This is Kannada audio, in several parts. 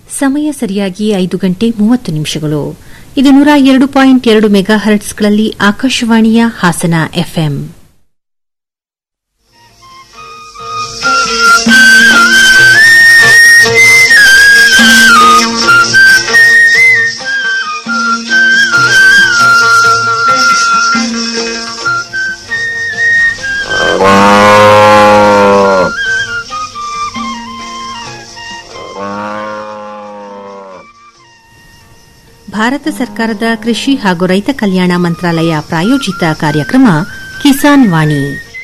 ಸಮಯ ಸರಿಯಾಗಿ ಐದು ಗಂಟೆ ಮೂವತ್ತು ನಿಮಿಷಗಳು ಇದು ನೂರ ಎರಡು ಪಾಯಿಂಟ್ ಎರಡು ಮೆಗಾ ಹರ್ಟ್ಸ್ಗಳಲ್ಲಿ ಆಕಾಶವಾಣಿಯ ಹಾಸನ ಎಫ್ಎಂ ಭಾರತ ಸರ್ಕಾರದ ಕೃಷಿ ಹಾಗೂ ರೈತ ಕಲ್ಯಾಣ ಮಂತ್ರಾಲಯ ಪ್ರಾಯೋಜಿತ ಕಾರ್ಯಕ್ರಮ ಕಿಸಾನ್ ವಾಣಿ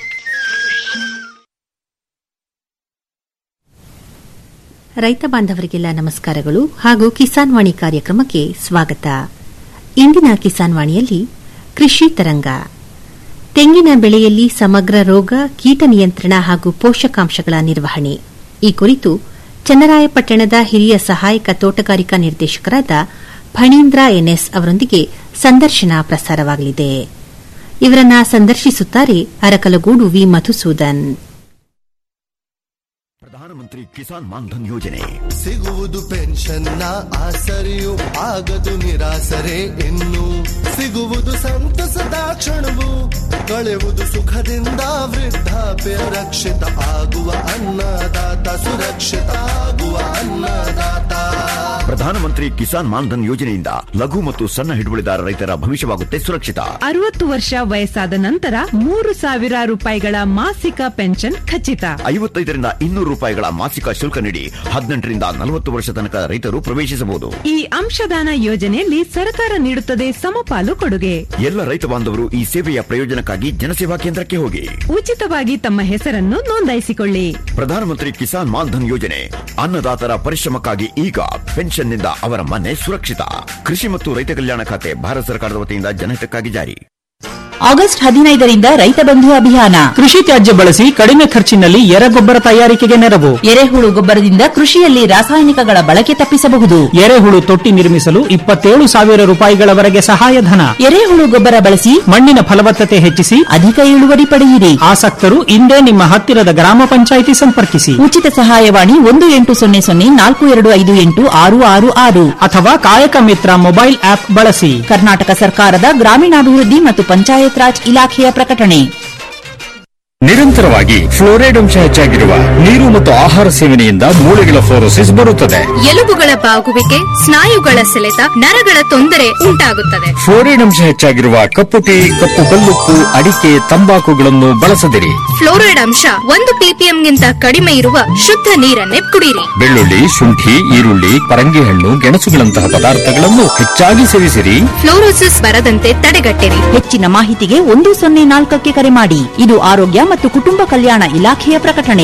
ರೈತ ಬಾಂಧವರಿಗೆಲ್ಲ ನಮಸ್ಕಾರಗಳು ಹಾಗೂ ಕಿಸಾನ್ ವಾಣಿ ಕಾರ್ಯಕ್ರಮಕ್ಕೆ ಸ್ವಾಗತ ಇಂದಿನ ಕಿಸಾನ್ ವಾಣಿಯಲ್ಲಿ ಕೃಷಿ ತರಂಗ ತೆಂಗಿನ ಬೆಳೆಯಲ್ಲಿ ಸಮಗ್ರ ರೋಗ ಕೀಟ ನಿಯಂತ್ರಣ ಹಾಗೂ ಪೋಷಕಾಂಶಗಳ ನಿರ್ವಹಣೆ ಈ ಕುರಿತು ಚನ್ನರಾಯಪಟ್ಟಣದ ಹಿರಿಯ ಸಹಾಯಕ ತೋಟಗಾರಿಕಾ ನಿರ್ದೇಶಕರಾದ ಫಣೀಂದ್ರ ಎನ್ಎಸ್ ಅವರೊಂದಿಗೆ ಸಂದರ್ಶನ ಪ್ರಸಾರವಾಗಲಿದೆ ಇವರನ್ನ ಸಂದರ್ಶಿಸುತ್ತಾರೆ ಅರಕಲಗೂಡು ವಿ ಮಧುಸೂದನ್ ಪ್ರಧಾನಮಂತ್ರಿ ಕಿಸಾನ್ ಮಾನ್ಧನ್ ಯೋಜನೆ ಸಿಗುವುದು ಪೆನ್ಷನ್ನ ಆಸರೆಯು ಆಗದು ನಿರಾಸರೆ ಇನ್ನು ಸಿಗುವುದು ಸಂತಸದ ಕ್ಷಣವು ಕಳೆಯುವುದು ಸುಖದಿಂದ ವೃದ್ಧಾಪ್ಯ ರಕ್ಷಿತ ಆಗುವ ಅನ್ನದಾತ ಸುರಕ್ಷಿತ ಆಗುವ ಅನ್ನದಾತ ಪ್ರಧಾನಮಂತ್ರಿ ಕಿಸಾನ್ ಮಾನ್ಧನ್ ಯೋಜನೆಯಿಂದ ಲಘು ಮತ್ತು ಸಣ್ಣ ಹಿಡುವಳಿದಾರ ರೈತರ ಭವಿಷ್ಯವಾಗುತ್ತೆ ಸುರಕ್ಷಿತ ಅರವತ್ತು ವರ್ಷ ವಯಸ್ಸಾದ ನಂತರ ಮೂರು ಸಾವಿರ ರೂಪಾಯಿಗಳ ಮಾಸಿಕ ಪೆನ್ಷನ್ ಖಚಿತ ಐವತ್ತೈದರಿಂದ ಇನ್ನೂರು ರೂಪಾಯಿಗಳ ಮಾಸಿಕ ಶುಲ್ಕ ನೀಡಿ ಹದಿನೆಂಟರಿಂದ ನಲವತ್ತು ವರ್ಷ ತನಕ ರೈತರು ಪ್ರವೇಶಿಸಬಹುದು ಈ ಅಂಶದಾನ ಯೋಜನೆಯಲ್ಲಿ ಸರ್ಕಾರ ನೀಡುತ್ತದೆ ಸಮಪಾಲು ಕೊಡುಗೆ ಎಲ್ಲ ರೈತ ಬಾಂಧವರು ಈ ಸೇವೆಯ ಪ್ರಯೋಜನಕ್ಕಾಗಿ ಜನಸೇವಾ ಕೇಂದ್ರಕ್ಕೆ ಹೋಗಿ ಉಚಿತವಾಗಿ ತಮ್ಮ ಹೆಸರನ್ನು ನೋಂದಾಯಿಸಿಕೊಳ್ಳಿ ಪ್ರಧಾನಮಂತ್ರಿ ಕಿಸಾನ್ ಮಾನ್ಧನ್ ಯೋಜನೆ ಅನ್ನದಾತರ ಪರಿಶ್ರಮಕ್ಕಾಗಿ ಈಗ ಪೆನ್ಷನ್ನಿಂದ ಅವರ ಮನೆ ಸುರಕ್ಷಿತ ಕೃಷಿ ಮತ್ತು ರೈತ ಕಲ್ಯಾಣ ಖಾತೆ ಭಾರತ ಸರ್ಕಾರದ ವತಿಯಿಂದ ಜನಹಿತಕ್ಕಾಗಿ ಜಾರಿ ಆಗಸ್ಟ್ ಹದಿನೈದರಿಂದ ರೈತ ಬಂಧು ಅಭಿಯಾನ ಕೃಷಿ ತ್ಯಾಜ್ಯ ಬಳಸಿ ಕಡಿಮೆ ಖರ್ಚಿನಲ್ಲಿ ಎರೆಗೊಬ್ಬರ ತಯಾರಿಕೆಗೆ ನೆರವು ಎರೆಹುಳು ಗೊಬ್ಬರದಿಂದ ಕೃಷಿಯಲ್ಲಿ ರಾಸಾಯನಿಕಗಳ ಬಳಕೆ ತಪ್ಪಿಸಬಹುದು ಎರೆಹುಳು ತೊಟ್ಟಿ ನಿರ್ಮಿಸಲು ಇಪ್ಪತ್ತೇಳು ಸಾವಿರ ರೂಪಾಯಿಗಳವರೆಗೆ ಸಹಾಯಧನ ಎರೆಹುಳು ಗೊಬ್ಬರ ಬಳಸಿ ಮಣ್ಣಿನ ಫಲವತ್ತತೆ ಹೆಚ್ಚಿಸಿ ಅಧಿಕ ಇಳುವರಿ ಪಡೆಯಿರಿ ಆಸಕ್ತರು ಇಂದೇ ನಿಮ್ಮ ಹತ್ತಿರದ ಗ್ರಾಮ ಪಂಚಾಯಿತಿ ಸಂಪರ್ಕಿಸಿ ಉಚಿತ ಸಹಾಯವಾಣಿ ಒಂದು ಎಂಟು ಸೊನ್ನೆ ಸೊನ್ನೆ ನಾಲ್ಕು ಎರಡು ಐದು ಎಂಟು ಆರು ಆರು ಆರು ಅಥವಾ ಕಾಯಕ ಮಿತ್ರ ಮೊಬೈಲ್ ಆಪ್ ಬಳಸಿ ಕರ್ನಾಟಕ ಸರ್ಕಾರದ ಗ್ರಾಮೀಣಾಭಿವೃದ್ಧಿ ಮತ್ತು ಪಂಚಾಯತ್ ರಾಜ್ ಇಲಾಖೆಯ ಪ್ರಕಟಣೆ ನಿರಂತರವಾಗಿ ಫ್ಲೋರೈಡ್ ಅಂಶ ಹೆಚ್ಚಾಗಿರುವ ನೀರು ಮತ್ತು ಆಹಾರ ಸೇವನೆಯಿಂದ ಮೂಳೆಗಳ ಫ್ಲೋರೋಸಿಸ್ ಬರುತ್ತದೆ ಎಲುಬುಗಳ ಬಾಗುವಿಕೆ ಸ್ನಾಯುಗಳ ಸೆಳೆತ ನರಗಳ ತೊಂದರೆ ಉಂಟಾಗುತ್ತದೆ ಫ್ಲೋರೈಡ್ ಅಂಶ ಹೆಚ್ಚಾಗಿರುವ ಕಪ್ಪು ಟೀ ಕಪ್ಪು ಕಲ್ಲುಪ್ಪು ಅಡಿಕೆ ತಂಬಾಕುಗಳನ್ನು ಬಳಸದಿರಿ ಫ್ಲೋರೈಡ್ ಅಂಶ ಒಂದು ಪಿಪಿಎಂಗಿಂತ ಕಡಿಮೆ ಇರುವ ಶುದ್ಧ ನೀರನ್ನೇ ಕುಡಿಯಿರಿ ಬೆಳ್ಳುಳ್ಳಿ ಶುಂಠಿ ಈರುಳ್ಳಿ ಪರಂಗಿ ಹಣ್ಣು ಗೆಣಸುಗಳಂತಹ ಪದಾರ್ಥಗಳನ್ನು ಹೆಚ್ಚಾಗಿ ಸೇವಿಸಿರಿ ಫ್ಲೋರೋಸಿಸ್ ಬರದಂತೆ ತಡೆಗಟ್ಟಿರಿ ಹೆಚ್ಚಿನ ಮಾಹಿತಿಗೆ ಒಂದು ಸೊನ್ನೆ ನಾಲ್ಕಕ್ಕೆ ಕರೆ ಮಾಡಿ ಇದು ಆರೋಗ್ಯ ಮತ್ತು ಕುಟುಂಬ ಕಲ್ಯಾಣ ಇಲಾಖೆಯ ಪ್ರಕಟಣೆ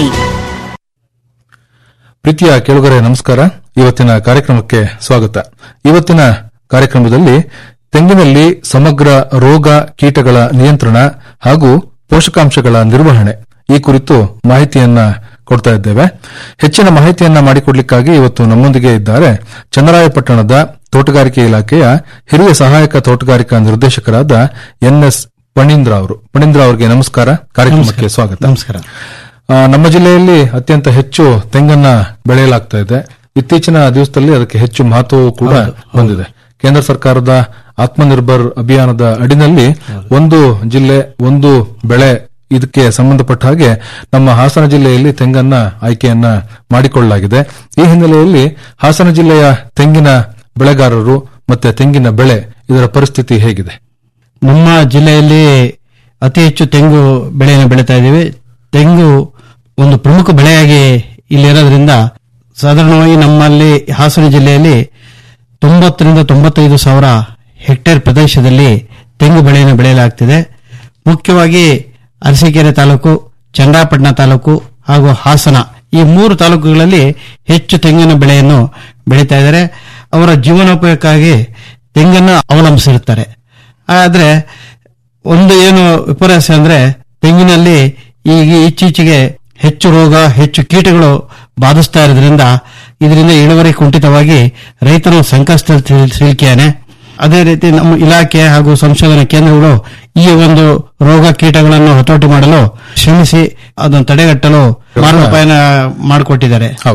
ಪ್ರೀತಿಯ ಕೇಳುಗರೆ ನಮಸ್ಕಾರ ಇವತ್ತಿನ ಕಾರ್ಯಕ್ರಮಕ್ಕೆ ಸ್ವಾಗತ ಇವತ್ತಿನ ಕಾರ್ಯಕ್ರಮದಲ್ಲಿ ತೆಂಗಿನಲ್ಲಿ ಸಮಗ್ರ ರೋಗ ಕೀಟಗಳ ನಿಯಂತ್ರಣ ಹಾಗೂ ಪೋಷಕಾಂಶಗಳ ನಿರ್ವಹಣೆ ಈ ಕುರಿತು ಮಾಹಿತಿಯನ್ನ ಕೊಡ್ತಾ ಇದ್ದೇವೆ ಹೆಚ್ಚಿನ ಮಾಹಿತಿಯನ್ನ ಮಾಡಿಕೊಡ್ಲಿಕ್ಕಾಗಿ ಇವತ್ತು ನಮ್ಮೊಂದಿಗೆ ಇದ್ದಾರೆ ಚನ್ನರಾಯಪಟ್ಟಣದ ತೋಟಗಾರಿಕೆ ಇಲಾಖೆಯ ಹಿರಿಯ ಸಹಾಯಕ ತೋಟಗಾರಿಕಾ ನಿರ್ದೇಶಕರಾದ ಎನ್ಎಸ್ ಪಣೀಂದ್ರ ಅವರು ಪಣೀಂದ್ರ ಅವರಿಗೆ ನಮಸ್ಕಾರ ಕಾರ್ಯಕ್ರಮಕ್ಕೆ ಸ್ವಾಗತ ನಮಸ್ಕಾರ ಆ, ನಮ್ಮ ಜಿಲ್ಲೆಯಲ್ಲಿ ಅತ್ಯಂತ ಹೆಚ್ಚು ತೆಂಗನ್ನ ಬೆಳೆಯಲಾಗ್ತಾ ಇದೆ ಇತ್ತೀಚಿನ ದಿವಸದಲ್ಲಿ ಅದಕ್ಕೆ ಹೆಚ್ಚು ಮಹತ್ವವೂ ಕೂಡ ಬಂದಿದೆ ಕೇಂದ್ರ ಸರ್ಕಾರದ ಆತ್ಮನಿರ್ಭರ್ ಅಭಿಯಾನದ ಅಡಿನಲ್ಲಿ ಒಂದು ಜಿಲ್ಲೆ ಒಂದು ಬೆಳೆ ಇದಕ್ಕೆ ಸಂಬಂಧಪಟ್ಟ ಹಾಗೆ ನಮ್ಮ ಹಾಸನ ಜಿಲ್ಲೆಯಲ್ಲಿ ತೆಂಗನ್ನ ಆಯ್ಕೆಯನ್ನ ಮಾಡಿಕೊಳ್ಳಲಾಗಿದೆ ಈ ಹಿನ್ನೆಲೆಯಲ್ಲಿ ಹಾಸನ ಜಿಲ್ಲೆಯ ತೆಂಗಿನ ಬೆಳೆಗಾರರು ಮತ್ತೆ ತೆಂಗಿನ ಬೆಳೆ ಇದರ ಪರಿಸ್ಥಿತಿ ಹೇಗಿದೆ ನಮ್ಮ ಜಿಲ್ಲೆಯಲ್ಲಿ ಅತಿ ಹೆಚ್ಚು ತೆಂಗು ಬೆಳೆಯನ್ನು ಬೆಳೀತಾ ಇದ್ದೀವಿ ತೆಂಗು ಒಂದು ಪ್ರಮುಖ ಬೆಳೆಯಾಗಿ ಇಲ್ಲಿರೋದ್ರಿಂದ ಸಾಧಾರಣವಾಗಿ ನಮ್ಮಲ್ಲಿ ಹಾಸನ ಜಿಲ್ಲೆಯಲ್ಲಿ ತೊಂಬತ್ತರಿಂದ ತೊಂಬತ್ತೈದು ಸಾವಿರ ಹೆಕ್ಟೇರ್ ಪ್ರದೇಶದಲ್ಲಿ ತೆಂಗು ಬೆಳೆಯನ್ನು ಬೆಳೆಯಲಾಗ್ತಿದೆ ಮುಖ್ಯವಾಗಿ ಅರಸೀಕೆರೆ ತಾಲೂಕು ಚಂದ್ರಾಪಟ್ಟಣ ತಾಲೂಕು ಹಾಗೂ ಹಾಸನ ಈ ಮೂರು ತಾಲೂಕುಗಳಲ್ಲಿ ಹೆಚ್ಚು ತೆಂಗಿನ ಬೆಳೆಯನ್ನು ಬೆಳೀತಾ ಇದ್ದಾರೆ ಅವರ ಜೀವನೋಪಯೋಗಕ್ಕಾಗಿ ತೆಂಗನ್ನು ಅವಲಂಬಿಸಿರುತ್ತಾರೆ ಆದ್ರೆ ಒಂದು ಏನು ವಿಪರ್ಯಾಸ ಅಂದ್ರೆ ತೆಂಗಿನಲ್ಲಿ ಈಗ ಇತ್ತೀಚೆಗೆ ಹೆಚ್ಚು ರೋಗ ಹೆಚ್ಚು ಕೀಟಗಳು ಬಾಧಿಸ್ತಾ ಇರೋದ್ರಿಂದ ಇದರಿಂದ ಇಳುವರಿ ಕುಂಠಿತವಾಗಿ ರೈತನು ಸಂಕಷ್ಟದಲ್ಲಿ ಸಿಲ್- ಸಿಲುಕಿಯಾನೆ ಅದೇ ರೀತಿ ನಮ್ಮ ಇಲಾಖೆ ಹಾಗೂ ಸಂಶೋಧನಾ ಕೇಂದ್ರಗಳು ಈ ಒಂದು ರೋಗ ಕೀಟಗಳನ್ನು ಹತೋಟಿ ಮಾಡಲು ಶ್ರಮಿಸಿ ಅದನ್ನು ತಡೆಗಟ್ಟಲು ಮಾರ್ಗೋಪಾಯನ ಮಾಡಿಕೊಟ್ಟಿದ್ದಾರೆ ಹೌದು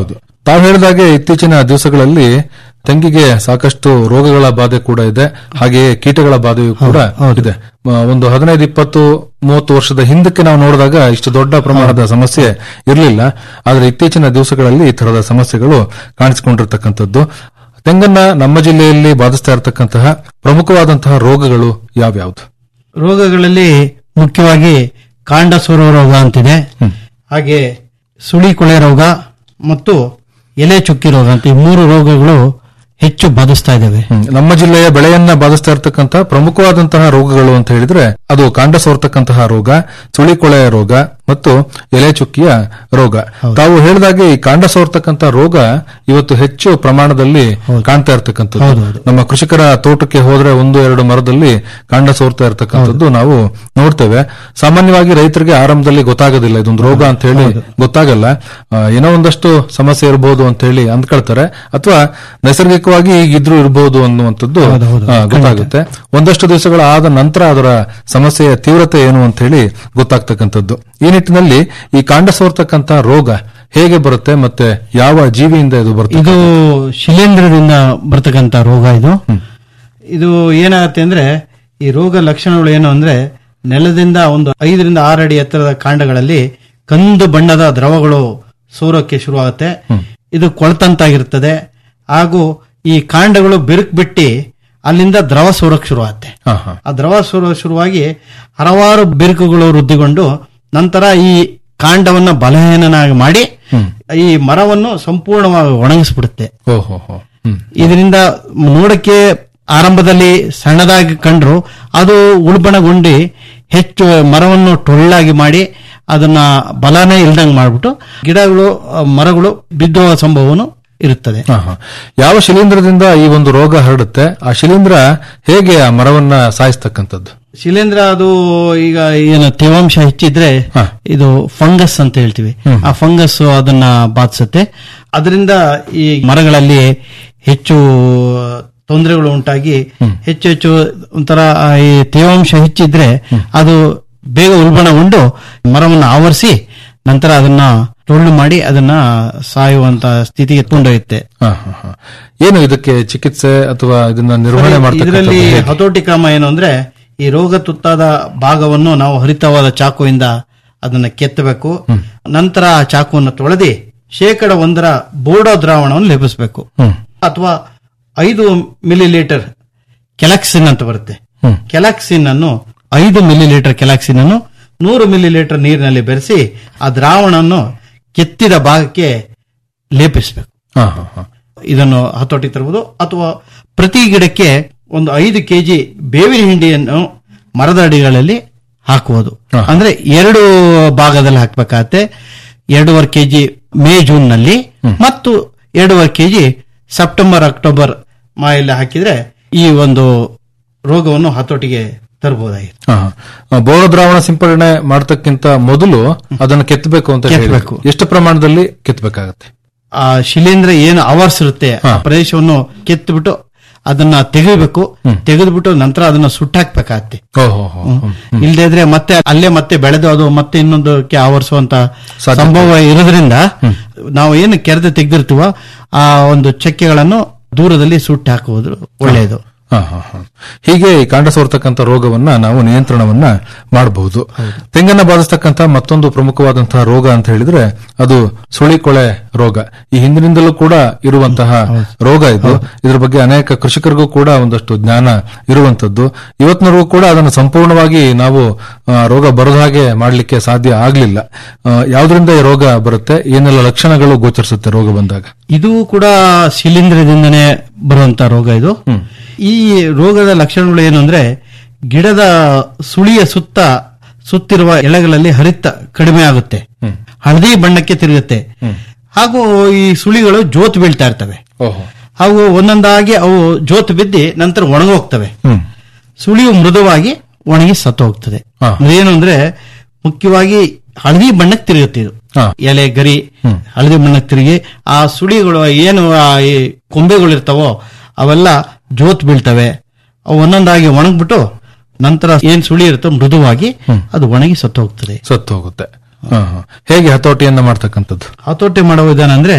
ತಾವು ಹೇಳಿದಾಗೆ ಇತ್ತೀಚಿನ ದಿವಸಗಳಲ್ಲಿ ತೆಂಗಿಗೆ ಸಾಕಷ್ಟು ರೋಗಗಳ ಬಾಧೆ ಕೂಡ ಇದೆ ಹಾಗೆಯೇ ಕೀಟಗಳ ಬಾಧೆಯೂ ಕೂಡ ಇದೆ ಮ, ಒಂದು ಹದಿನೈದು ಇಪ್ಪತ್ತು ಮೂವತ್ತು ವರ್ಷದ ಹಿಂದಕ್ಕೆ ನಾವು ನೋಡಿದಾಗ ಇಷ್ಟು ದೊಡ್ಡ ಪ್ರಮಾಣದ ಸಮಸ್ಯೆ ಇರಲಿಲ್ಲ ಆದ್ರೆ ಇತ್ತೀಚಿನ ದಿವಸಗಳಲ್ಲಿ ಈ ತರಹದ ಸಮಸ್ಯೆಗಳು ಕಾಣಿಸಿಕೊಂಡಿರ್ತಕ್ಕಂಥದ್ದು ತೆಂಗನ್ನ ನಮ್ಮ ಜಿಲ್ಲೆಯಲ್ಲಿ ಬಾಧಿಸ್ತಾ ಇರತಕ್ಕಂತಹ ಪ್ರಮುಖವಾದಂತಹ ರೋಗಗಳು ಯಾವ್ಯಾವುದು ರೋಗಗಳಲ್ಲಿ ಮುಖ್ಯವಾಗಿ ಕಾಂಡ ಸೂರೋ ರೋಗ ಅಂತಿದೆ ಹಾಗೆ ಸುಳಿ ಕೊಳೆ ರೋಗ ಮತ್ತು ಎಲೆ ಚುಕ್ಕಿ ರೋಗ ಅಂತ ಈ ಮೂರು ರೋಗಗಳು ಹೆಚ್ಚು ಬಾಧಿಸ್ತಾ ಇದ್ದಾವೆ ಹ್ಮ್. ನಮ್ಮ ಜಿಲ್ಲೆಯ ಬೆಳೆಯನ್ನ ಬಾಧಿಸ್ತಾ ಇರತಕ್ಕಂತಹ ಪ್ರಮುಖವಾದಂತಹ ರೋಗಗಳು ಅಂತ ಹೇಳಿದ್ರೆ ಅದು ಕಾಂಡ ಸೋರ್ತಕ್ಕಂತಹ ರೋಗ ಸುಳಿಕೊಳೆಯ ರೋಗ ಮತ್ತು ಎಲೆ ಚುಕ್ಕಿಯ ರೋಗ ತಾವು ಹೇಳಿದಾಗೆ ಈ ಕಾಂಡ ಸೋರ್ತಕ್ಕಂತಹ ರೋಗ ಇವತ್ತು ಹೆಚ್ಚು ಪ್ರಮಾಣದಲ್ಲಿ ಕಾಣ್ತಾ ಇರತಕ್ಕಂಥದ್ದು ನಮ್ಮ ಕೃಷಿಕರ ತೋಟಕ್ಕೆ ಹೋದ್ರೆ ಒಂದು ಎರಡು ಮರದಲ್ಲಿ ಕಾಂಡ ಸೋರ್ತಾ ಇರತಕ್ಕಂಥದ್ದು ನಾವು ನೋಡ್ತೇವೆ ಸಾಮಾನ್ಯವಾಗಿ ರೈತರಿಗೆ ಆರಂಭದಲ್ಲಿ ಗೊತ್ತಾಗೋದಿಲ್ಲ ಇದೊಂದು ರೋಗ ಅಂತ ಹೇಳಿ ಗೊತ್ತಾಗಲ್ಲ ಆ, ಏನೋ ಒಂದಷ್ಟು ಸಮಸ್ಯೆ ಇರಬಹುದು ಅಂತ ಹೇಳಿ ಅಂದ್ಕೊಳ್ತಾರೆ ಅಥವಾ ನೈಸರ್ಗಿಕವಾಗಿ ಈಗಿದ್ರೂ ಇರಬಹುದು ಅನ್ನುವಂಥದ್ದು ಆ, ಗೊತ್ತಾಗುತ್ತೆ ಒಂದಷ್ಟು ದಿವಸಗಳ ಆದ ನಂತರ ಅದರ ಸಮಸ್ಯೆಯ ತೀವ್ರತೆ ಏನು ಅಂತ ಹೇಳಿ ಗೊತ್ತಾಗ್ತಕ್ಕಂಥದ್ದು ಈ ನಿಟ್ಟಿನಲ್ಲಿ ಈ ಕಾಂಡ ಸೋರ್ತಕ್ಕಂತ ರೋಗ ಹೇಗೆ ಬರುತ್ತೆ ಮತ್ತೆ ಯಾವ ಜೀವಿಯಿಂದ ಇದು ಬರುತ್ತೆ ಇದು ಶಿಲೇಂಧ್ರದಿಂದ ಬರ್ತಕ್ಕಂಥ ರೋಗ ಇದು ಇದು ಏನಾಗುತ್ತೆ ಅಂದ್ರೆ ಈ ರೋಗ ಲಕ್ಷಣಗಳು ಏನು ಅಂದ್ರೆ ನೆಲದಿಂದ ಒಂದು ಐದರಿಂದ ಆರು ಅಡಿ ಎತ್ತರದ ಕಾಂಡಗಳಲ್ಲಿ ಕಂದು ಬಣ್ಣದ ದ್ರವಗಳು ಸೋರೋಕೆ ಶುರುವಾಗುತ್ತೆ ಇದು ಕೊಳತಂತಾಗಿರ್ತದೆ ಹಾಗೂ ಈ ಕಾಂಡಗಳು ಬಿರುಕು ಬಿಟ್ಟು ಅಲ್ಲಿಂದ ದ್ರವ ಸೋರಕ್ ಶುರುವಾಗುತ್ತೆ ಹಾ, ಹಾ. ಆ ದ್ರವ ಸೋರ ಶುರುವಾಗಿ ಹಲವಾರು ಬಿರುಕುಗಳು ವೃದ್ಧಿಗೊಂಡು ನಂತರ ಈ ಕಾಂಡವನ್ನ ಬಲಹೀನನಾಗಿ ಮಾಡಿ ಈ ಮರವನ್ನು ಸಂಪೂರ್ಣವಾಗಿ ಒಣಗಿಸ್ಬಿಡುತ್ತೆ ಓಹೋ ಹೋ ಹ್ಮ್ ಇದರಿಂದ ನೋಡಕ್ಕೆ ಆರಂಭದಲ್ಲಿ ಸಣ್ಣದಾಗಿ ಕಂಡ್ರು ಅದು ಉಳ್ಬಣಗೊಂಡು ಹೆಚ್ಚು ಮರವನ್ನು ಟೊಳ್ಳಾಗಿ ಮಾಡಿ ಅದನ್ನ ಬಲನೇ ಇಲ್ದಂಗೆ ಮಾಡ್ಬಿಟ್ಟು ಗಿಡಗಳು ಆ, ಮರಗಳು ಬಿದ್ದೋವ ಸಂಭವನು ಇರುತ್ತದೆ ಹಾ, ಹಾ. ಯಾವ ಶಿಲೀಂಧ್ರದಿಂದ ಈ ಒಂದು ರೋಗ ಹರಡುತ್ತೆ ಆ ಶಿಲೀಂಧ್ರ ಹೇಗೆ ಆ ಮರವನ್ನ ಸಾಯಿಸ್ತಕ್ಕಂಥದ್ದು ಶಿಲೇಂಧ್ರ ಅದು ಈಗ ಏನು ತೇವಾಂಶ ಹೆಚ್ಚಿದ್ರೆ ಇದು ಫಂಗಸ್ ಅಂತ ಹೇಳ್ತೀವಿ ಆ ಫಂಗಸ್ ಅದನ್ನ ಬಾಧಿಸುತ್ತೆ ಅದರಿಂದ ಈ ಮರಗಳಲ್ಲಿ ಹೆಚ್ಚು ತೊಂದರೆಗಳು ಉಂಟಾಗಿ ಹೆಚ್ಚು ಹೆಚ್ಚು ಒಂಥರ ಆ ಈ ತೇವಾಂಶ ಹೆಚ್ಚಿದ್ರೆ ಅದು ಬೇಗ ಉಲ್ಬಣಗೊಂಡು ಮರವನ್ನು ಆವರಿಸಿ ನಂತರ ಅದನ್ನ ಟೊಳ್ಳು ಮಾಡಿ ಅದನ್ನ ಸಾಯುವಂತ ಸ್ಥಿತಿಗೆ ಕೊಂಡೊಯ್ಯುತ್ತೆ ಹಾ, ಹಾ, ಹಾ. ಏನು ಇದಕ್ಕೆ ಚಿಕಿತ್ಸೆ ಅಥವಾ ಇದನ್ನ ನಿರ್ವಹಣೆ ಇದರಲ್ಲಿ ಮಾಡ್ತಕ್ಕಂಥದ್ದು ಹತೋಟಿ ಕ್ರಮ ಏನು ಅಂದ್ರೆ ಈ ರೋಗ ತುತ್ತಾದ ಭಾಗವನ್ನು ನಾವು ಹರಿತವಾದ ಚಾಕುವಿಂದ ಅದನ್ನ ಕೆತ್ತಬೇಕು ನಂತರ ಆ ಚಾಕುವನ್ನು ತೊಳೆದಿ ಶೇಕಡ ಒಂದರ ಬೋರ್ಡೋ ದ್ರಾವಣವನ್ನು ಲೇಪಿಸಬೇಕು ಅಥವಾ ಐದು ಮಿಲಿ ಲೀಟರ್ ಕೆಲಾಕ್ಸಿನ್ ಅಂತ ಬರುತ್ತೆ ಕೆಲಾಕ್ಸಿನ್ ಅನ್ನು ಐದು ಮಿಲಿ ಲೀಟರ್ ಕೆಲಾಕ್ಸಿನ್ ಅನ್ನು ನೂರು ಮಿಲಿ ಲೀಟರ್ ನೀರಿನಲ್ಲಿ ಬೆರೆಸಿ ಆ ದ್ರಾವಣವನ್ನು ಕೆತ್ತಿದ ಭಾಗಕ್ಕೆ ಲೇಪಿಸಬೇಕು ಹಾ, ಹಾ, ಹಾ. ಇದನ್ನು ಹತೋಟಿ ತರುವುದು ಅಥವಾ ಪ್ರತಿ ಗಿಡಕ್ಕೆ ಒಂದು ಐದು ಕೆಜಿ ಬೇವಿನ ಹಿಂಡಿಯನ್ನು ಮರದ ಅಡಿಗಳಲ್ಲಿ ಹಾಕುವುದು ಅಂದ್ರೆ ಎರಡು ಭಾಗದಲ್ಲಿ ಹಾಕ್ಬೇಕಾಗತ್ತೆ ಎರಡೂವರೆ ಕೆಜಿ ಮೇ ಜೂನ್ ನಲ್ಲಿ ಮತ್ತು ಎರಡೂವರೆ ಕೆಜಿ ಸೆಪ್ಟೆಂಬರ್ ಅಕ್ಟೋಬರ್ ಮಾಯಲ್ಲಿ ಹಾಕಿದ್ರೆ ಈ ಒಂದು ರೋಗವನ್ನು ಹತೋಟಿಗೆ ತರಬಹುದಾಗಿದೆ ಹಾ, ಹಾ. ಬೋಳ ದ್ರಾವಣ ಸಿಂಪಡಣೆ ಮಾಡತಕ್ಕಿಂತ ಮೊದಲು ಅದನ್ನು ಕೆತ್ತಬೇಕು ಅಂತ ಹೇಳಿ ಕೆತ್ತಬೇಕು. ಎಷ್ಟು ಪ್ರಮಾಣದಲ್ಲಿ ಕೆತ್ತಬೇಕಾಗತ್ತೆ ಆ ಶಿಲೇಂಧ್ರ ಏನು ಆವರಿಸಿರುತ್ತೆ ಆ ಪ್ರದೇಶವನ್ನು ಕೆತ್ತಿಬಿಟ್ಟು ಅದನ್ನ ತೆಗಿಬೇಕು ತೆಗೆದ್ಬಿಟ್ಟು ನಂತರ ಅದನ್ನ ಸುಟ್ಟಾಕ್ಬೇಕಾಗತ್ತೆ ಓಹೋ ಹೋ, ಹ್ಮ್. ಇಲ್ಲದೆ ಇದ್ರೆ ಮತ್ತೆ ಅಲ್ಲೇ ಮತ್ತೆ ಬೆಳೆದು ಅದು ಮತ್ತೆ ಇನ್ನೊಂದಕ್ಕೆ ಆವರಿಸುವಂತ ಸಂಭವ ಇರೋದ್ರಿಂದ ನಾವು ಏನು ಕೆರೆದು ತೆಗೆದಿರ್ತೀವೋ ಆ ಒಂದು ಚಕ್ಕೆಗಳನ್ನು ದೂರದಲ್ಲಿ ಸುಟ್ಟು ಹಾಕುವುದು ಒಳ್ಳೆಯದು ಹಾ, ಹಾ, ಹಾ. ಹೀಗೆ ಈ ಕಾಂಡ ಸೋರ್ತಕ್ಕಂಥ ರೋಗವನ್ನ ನಾವು ನಿಯಂತ್ರಣವನ್ನ ಮಾಡಬಹುದು ತೆಂಗನ್ನ ಬಾಧಿಸ್ತಕ್ಕಂಥ ಮತ್ತೊಂದು ಪ್ರಮುಖವಾದಂತಹ ರೋಗ ಅಂತ ಹೇಳಿದ್ರೆ ಅದು ಸುಳಿಕೊಳೆ ರೋಗ ಈ ಹಿಂದಿನಿಂದಲೂ ಕೂಡ ಇರುವಂತಹ ರೋಗ ಇದು ಇದ್ರ ಬಗ್ಗೆ ಅನೇಕ ಕೃಷಿಕರಿಗೂ ಕೂಡ ಒಂದಷ್ಟು ಜ್ಞಾನ ಇರುವಂತದ್ದು ಇವತ್ತಿನವರೆಗೂ ಕೂಡ ಅದನ್ನು ಸಂಪೂರ್ಣವಾಗಿ ನಾವು ಆ, ರೋಗ ಬರದ ಹಾಗೆ ಮಾಡಲಿಕ್ಕೆ ಸಾಧ್ಯ ಆಗ್ಲಿಲ್ಲ ಆ, ಯಾವ್ದ್ರಿಂದ ಈ ರೋಗ ಬರುತ್ತೆ ಏನೆಲ್ಲ ಲಕ್ಷಣಗಳು ಗೋಚರಿಸುತ್ತೆ ರೋಗ ಬಂದಾಗ ಇದು ಕೂಡ ಶಿಲೀಂಧ್ರದಿಂದನೇ ಬರುವಂತ ರೋಗ ಇದು ಈ ರೋಗದ ಲಕ್ಷಣಗಳು ಏನು ಅಂದ್ರೆ ಗಿಡದ ಸುಳಿಯ ಸುತ್ತ ಸುತ್ತಿರುವ ಎಳೆಗಳಲ್ಲಿ ಹರಿತ ಕಡಿಮೆ ಆಗುತ್ತೆ ಹಳದಿ ಬಣ್ಣಕ್ಕೆ ತಿರುಗುತ್ತೆ ಹಾಗೂ ಈ ಸುಳಿಗಳು ಜೋತು ಬೀಳ್ತಾ ಇರ್ತವೆ ಓಹೋ ಹಾಗೂ ಒಂದೊಂದಾಗಿ ಅವು ಜೋತು ಬಿದ್ದಿ ನಂತರ ಒಣಗೋಗ್ತವೆ ಹ್ಮ್ ಸುಳಿಯು ಮೃದುವಾಗಿ ಒಣಗಿ ಸತ್ತು ಹೋಗ್ತದೆ ಹಾ. ಅಂದ್ರೆ ಏನು ಅಂದ್ರೆ ಮುಖ್ಯವಾಗಿ ಹಳದಿ ಬಣ್ಣಕ್ಕೆ ತಿರುಗುತ್ತೆ ಇದು ಹಾ. ಎಲೆ ಗರಿ ಹಳದಿ ಬಣ್ಣಕ್ಕೆ ತಿರುಗಿ ಆ ಸುಳಿಗಳು ಏನು ಆ ಈ ಕೊಂಬೆಗಳು ಇರ್ತಾವೋ ಅವೆಲ್ಲ ಜೋತ್ ಬೀಳ್ತವೆ ಅವು ಒಂದೊಂದಾಗಿ ಒಣಗ್ಬಿಟ್ಟು ನಂತರ ಏನ್ ಸುಳಿ ಇರುತ್ತೋ ಮೃದುವಾಗಿ ಅದು ಒಣಗಿ ಸತ್ತು ಹೋಗ್ತದೆ ಸತ್ತು ಹೋಗುತ್ತೆ ಹಾ, ಹಾ. ಹೇಗೆ ಹತೋಟಿಯನ್ನ ಮಾಡ್ತಕ್ಕಂಥದ್ದು ಹತೋಟಿ ಮಾಡುವ ವಿಧಾನ ಅಂದ್ರೆ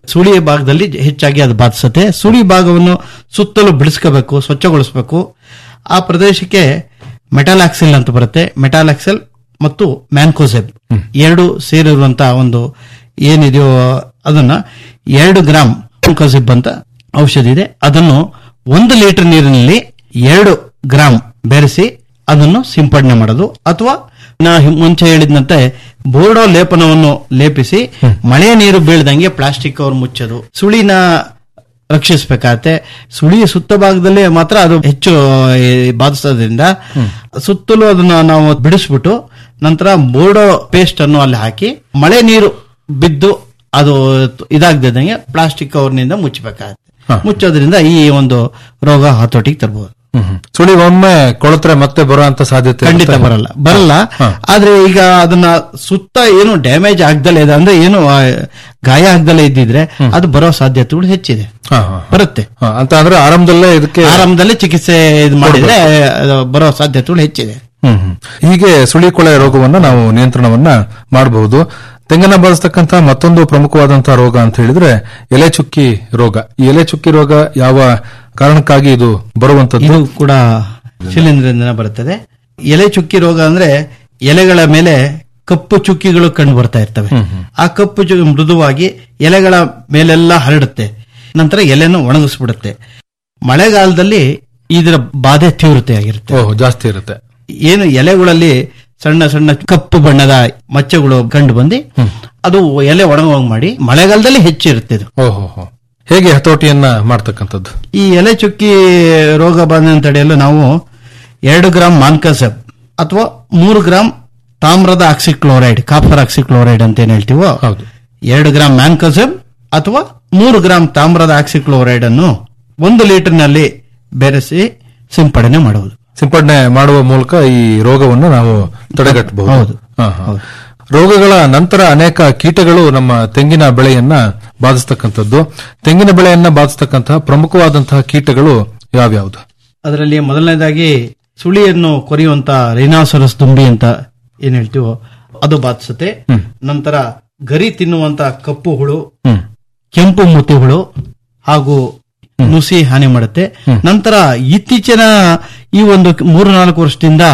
ಸುಳಿಯ ಭಾಗದಲ್ಲಿ ಹೆಚ್ಚಾಗಿ ಅದು ಬಾಧಿಸುತ್ತೆ ಸುಳಿ ಭಾಗವನ್ನು ಸುತ್ತಲೂ ಬಿಡಿಸ್ಕೋಬೇಕು ಸ್ವಚ್ಛಗೊಳಿಸಬೇಕು ಆ ಪ್ರದೇಶಕ್ಕೆ ಮೆಟಾಲಾಕ್ಸಿಲ್ ಅಂತ ಬರುತ್ತೆ ಮೆಟಾಲಾಕ್ಸೆಲ್ ಮತ್ತು ಮ್ಯಾನ್ಕೋಸೆಬ್ ಎರಡು ಸೇರಿರುವಂತಹ ಒಂದು ಏನಿದೆಯೋ ಅದನ್ನ ಎರಡು ಗ್ರಾಮ್ ಮ್ಯಾನ್ಕೋಸೆಬ್ ಅಂತ ಔಷಧಿ ಇದೆ ಅದನ್ನು ಒಂದು ಲೀಟರ್ ನೀರಿನಲ್ಲಿ ಎರಡು ಗ್ರಾಮ್ ಬೆರೆಸಿ ಅದನ್ನು ಸಿಂಪಡಣೆ ಮಾಡೋದು ಅಥವಾ ನಾ ಹಿಂ- ಮುಂಚೆ ಹೇಳಿದಂತೆ ಬೋರ್ಡೋ ಲೇಪನವನ್ನು ಲೇಪಿಸಿ ಮಳೆ ನೀರು ಬೀಳ್ದಂಗೆ ಪ್ಲಾಸ್ಟಿಕ್ ಕವರ್ ಮುಚ್ಚೋದು ಸುಳಿನ ರಕ್ಷಿಸಬೇಕಾಗತ್ತೆ ಸುಳಿಯ ಸುತ್ತ ಭಾಗದಲ್ಲಿ ಮಾತ್ರ ಅದು ಹೆಚ್ಚು ಈ, ಬಾಧಿಸೋದ್ರಿಂದ ಸುತ್ತಲೂ ಅದನ್ನ ನಾವು ಬಿಡಿಸ್ಬಿಟ್ಟು ನಂತರ ಬೋರ್ಡೋ ಪೇಸ್ಟ್ ಅನ್ನು ಅಲ್ಲಿ ಹಾಕಿ ಮಳೆ ನೀರು ಬಿದ್ದು ಅದು ಇದಾಗದಂಗೆ ಪ್ಲಾಸ್ಟಿಕ್ ಕವರ್ನಿಂದ ಮುಚ್ಚಬೇಕಾಗತ್ತೆ ಮುಚ್ಚೋದ್ರಿಂದ ಈ ಒಂದು ರೋಗ ಹತೋಟಿಗೆ ತರಬಹುದು ಸುಳಿ ಒಮ್ಮೆ ಕೊಳತ್ರೆ ಮತ್ತೆ ಬರುವಂತ ಸಾಧ್ಯತೆ ಖಂಡಿತ ಇರುತ್ತೆ? ಬರಲ್ಲ ಬರಲ್ಲ ಹಾ. ಆದ್ರೆ ಈಗ ಅದನ್ನ ಸುತ್ತ ಏನು ಡ್ಯಾಮೇಜ್ ಆಗ್ದಲೇ ಇದೆ ಅಂದ್ರೆ ಏನು ಆ, ಗಾಯ ಆಗ್ದಲೇ ಇದ್ದಿದ್ರೆ ಅದು ಬರೋ ಸಾಧ್ಯತೆಗಳು ಹೆಚ್ಚಿದೆ ಹಾ, ಹಾ, ಹಾ. ಬರುತ್ತೆ ಹಾ, ಅಂತ ಅಂದ್ರೆ ಆರಂಭದಲ್ಲೇ ಇದಕ್ಕೆ ಆರಂಭದಲ್ಲಿ ಚಿಕಿತ್ಸೆ ಇದು ಮಾಡಿದ್ರೆ ಅದು ಬರೋ ಸಾಧ್ಯತೆಗಳು ಹೆಚ್ಚಿದೆ ಹ್ಮ್ ಹ್ಮ್. ಹೀಗೆ ಸುಳಿಕೊಳೆ ರೋಗವನ್ನ ನಾವು ನಿಯಂತ್ರಣವನ್ನ ಮಾಡಬಹುದು ತೆಂಗನ್ನ ಬಾಧಿಸ್ತಕ್ಕಂತಹ ಮತ್ತೊಂದು ಪ್ರಮುಖವಾದಂತಹ ರೋಗ ಅಂತ ಹೇಳಿದ್ರೆ ಎಲೆ ಚುಕ್ಕಿ ರೋಗ ಈ ಎಲೆ ಚುಕ್ಕಿ ರೋಗ ಯಾವ ಕಾರಣಕ್ಕಾಗಿ ಇದು ಬರುವಂತದ್ದು ಇದು ಕೂಡ ಶಿಲೀಂಧ್ರದಿಂದ ಬರುತ್ತದೆ ಎಲೆ ಚುಕ್ಕಿ ರೋಗ ಅಂದ್ರೆ ಎಲೆಗಳ ಮೇಲೆ ಕಪ್ಪು ಚುಕ್ಕಿಗಳು ಕಂಡು ಬರ್ತಾ ಇರ್ತವೆ ಆ ಕಪ್ಪು ಚುಕ್ಕಿ ಮೃದುವಾಗಿ ಎಲೆಗಳ ಮೇಲೆಲ್ಲ ಹರಡುತ್ತೆ ನಂತರ ಎಲೆಯನ್ನು ಒಣಗಿಸ್ಬಿಡುತ್ತೆ ಮಳೆಗಾಲದಲ್ಲಿ ಇದರ ಬಾಧೆ ತೀವ್ರತೆ ಆಗಿರುತ್ತೆ ಓಹ್ ಜಾಸ್ತಿ ಇರುತ್ತೆ ಏನು ಎಲೆಗಳಲ್ಲಿ ಸಣ್ಣ ಸಣ್ಣ ಕಪ್ಪು ಬಣ್ಣದ ಮಚ್ಚೆಗಳು ಕಂಡು ಬಂದು ಅದು ಎಲೆ ಒಣಗುವಂಗ್ ಮಾಡಿ ಮಳೆಗಾಲದಲ್ಲಿ ಹೆಚ್ಚಿರುತ್ತೆ ಇದು ಓಹೋ ಹೇಗೆ ಹತೋಟಿಯನ್ನ ಮಾಡ್ತಕ್ಕಂಥದ್ದು ಈ ಎಲೆ ಚುಕ್ಕಿ ರೋಗ ಬಾಧೆಯನ್ನು ತಡೆಯಲು ನಾವು ಎರಡು ಗ್ರಾಂ ಮಾನ್ಕಸೆಬ್ ಅಥವಾ ಮೂರು ಗ್ರಾಂ ತಾಮ್ರದ ಆಕ್ಸಿಕ್ಲೋರೈಡ್ ಕಾಪರ್ ಆಕ್ಸಿಕ್ಲೋರೈಡ್ ಅಂತ ಏನ್ ಹೇಳ್ತೀವೋ ಹೌದು ಎರಡು ಗ್ರಾಂ ಮ್ಯಾನ್ಕಸೆಬ್ ಅಥವಾ ಮೂರು ಗ್ರಾಂ ತಾಮ್ರದ ಆಕ್ಸಿಕ್ಲೋರೈಡ್ ಅನ್ನು ಒಂದು ಲೀಟರ್ನಲ್ಲಿ ಬೆರೆಸಿ ಸಿಂಪಡಣೆ ಮಾಡುವುದು ಸಿಂಪಡಣೆ ಮಾಡುವ ಮೂಲಕ ಈ ರೋಗವನ್ನು ನಾವು ತಡೆಗಟ್ಟಬಹುದು ಹೌದು. ಹಾ, ಹಾ. ರೋಗಗಳ ನಂತರ ಅನೇಕ ಕೀಟಗಳು ನಮ್ಮ ತೆಂಗಿನ ಬೆಳೆಯನ್ನ ಬಾಧಿಸ್ತಕ್ಕಂಥದ್ದು ತೆಂಗಿನ ಬೆಳೆಯನ್ನ ಬಾಧಿಸ್ತಕ್ಕಂತಹ ಪ್ರಮುಖವಾದಂತಹ ಕೀಟಗಳು ಯಾವ್ಯಾವುದು ಅದರಲ್ಲಿ ಮೊದಲನೇದಾಗಿ ಸುಳಿಯನ್ನು ಕೊರೆಯುವಂತ ರೈನಾಸರಸ್ ದುಂಬಿ ಅಂತ ಏನ್ ಹೇಳ್ತೀವೋ ಅದು ಬಾಧಿಸುತ್ತೆ ನಂತರ ಗರಿ ತಿನ್ನುವಂತ ಕಪ್ಪು ಹುಳು ಹ್ಮ್ ಕೆಂಪು ಮುತಿ ಹುಳು ಹಾಗೂ ನುಸಿ ಹಾನಿ ಮಾಡುತ್ತೆ ನಂತರ ಇತ್ತೀಚಿನ ಈ ಒಂದು ಮೂರು ನಾಲ್ಕು ವರ್ಷದಿಂದ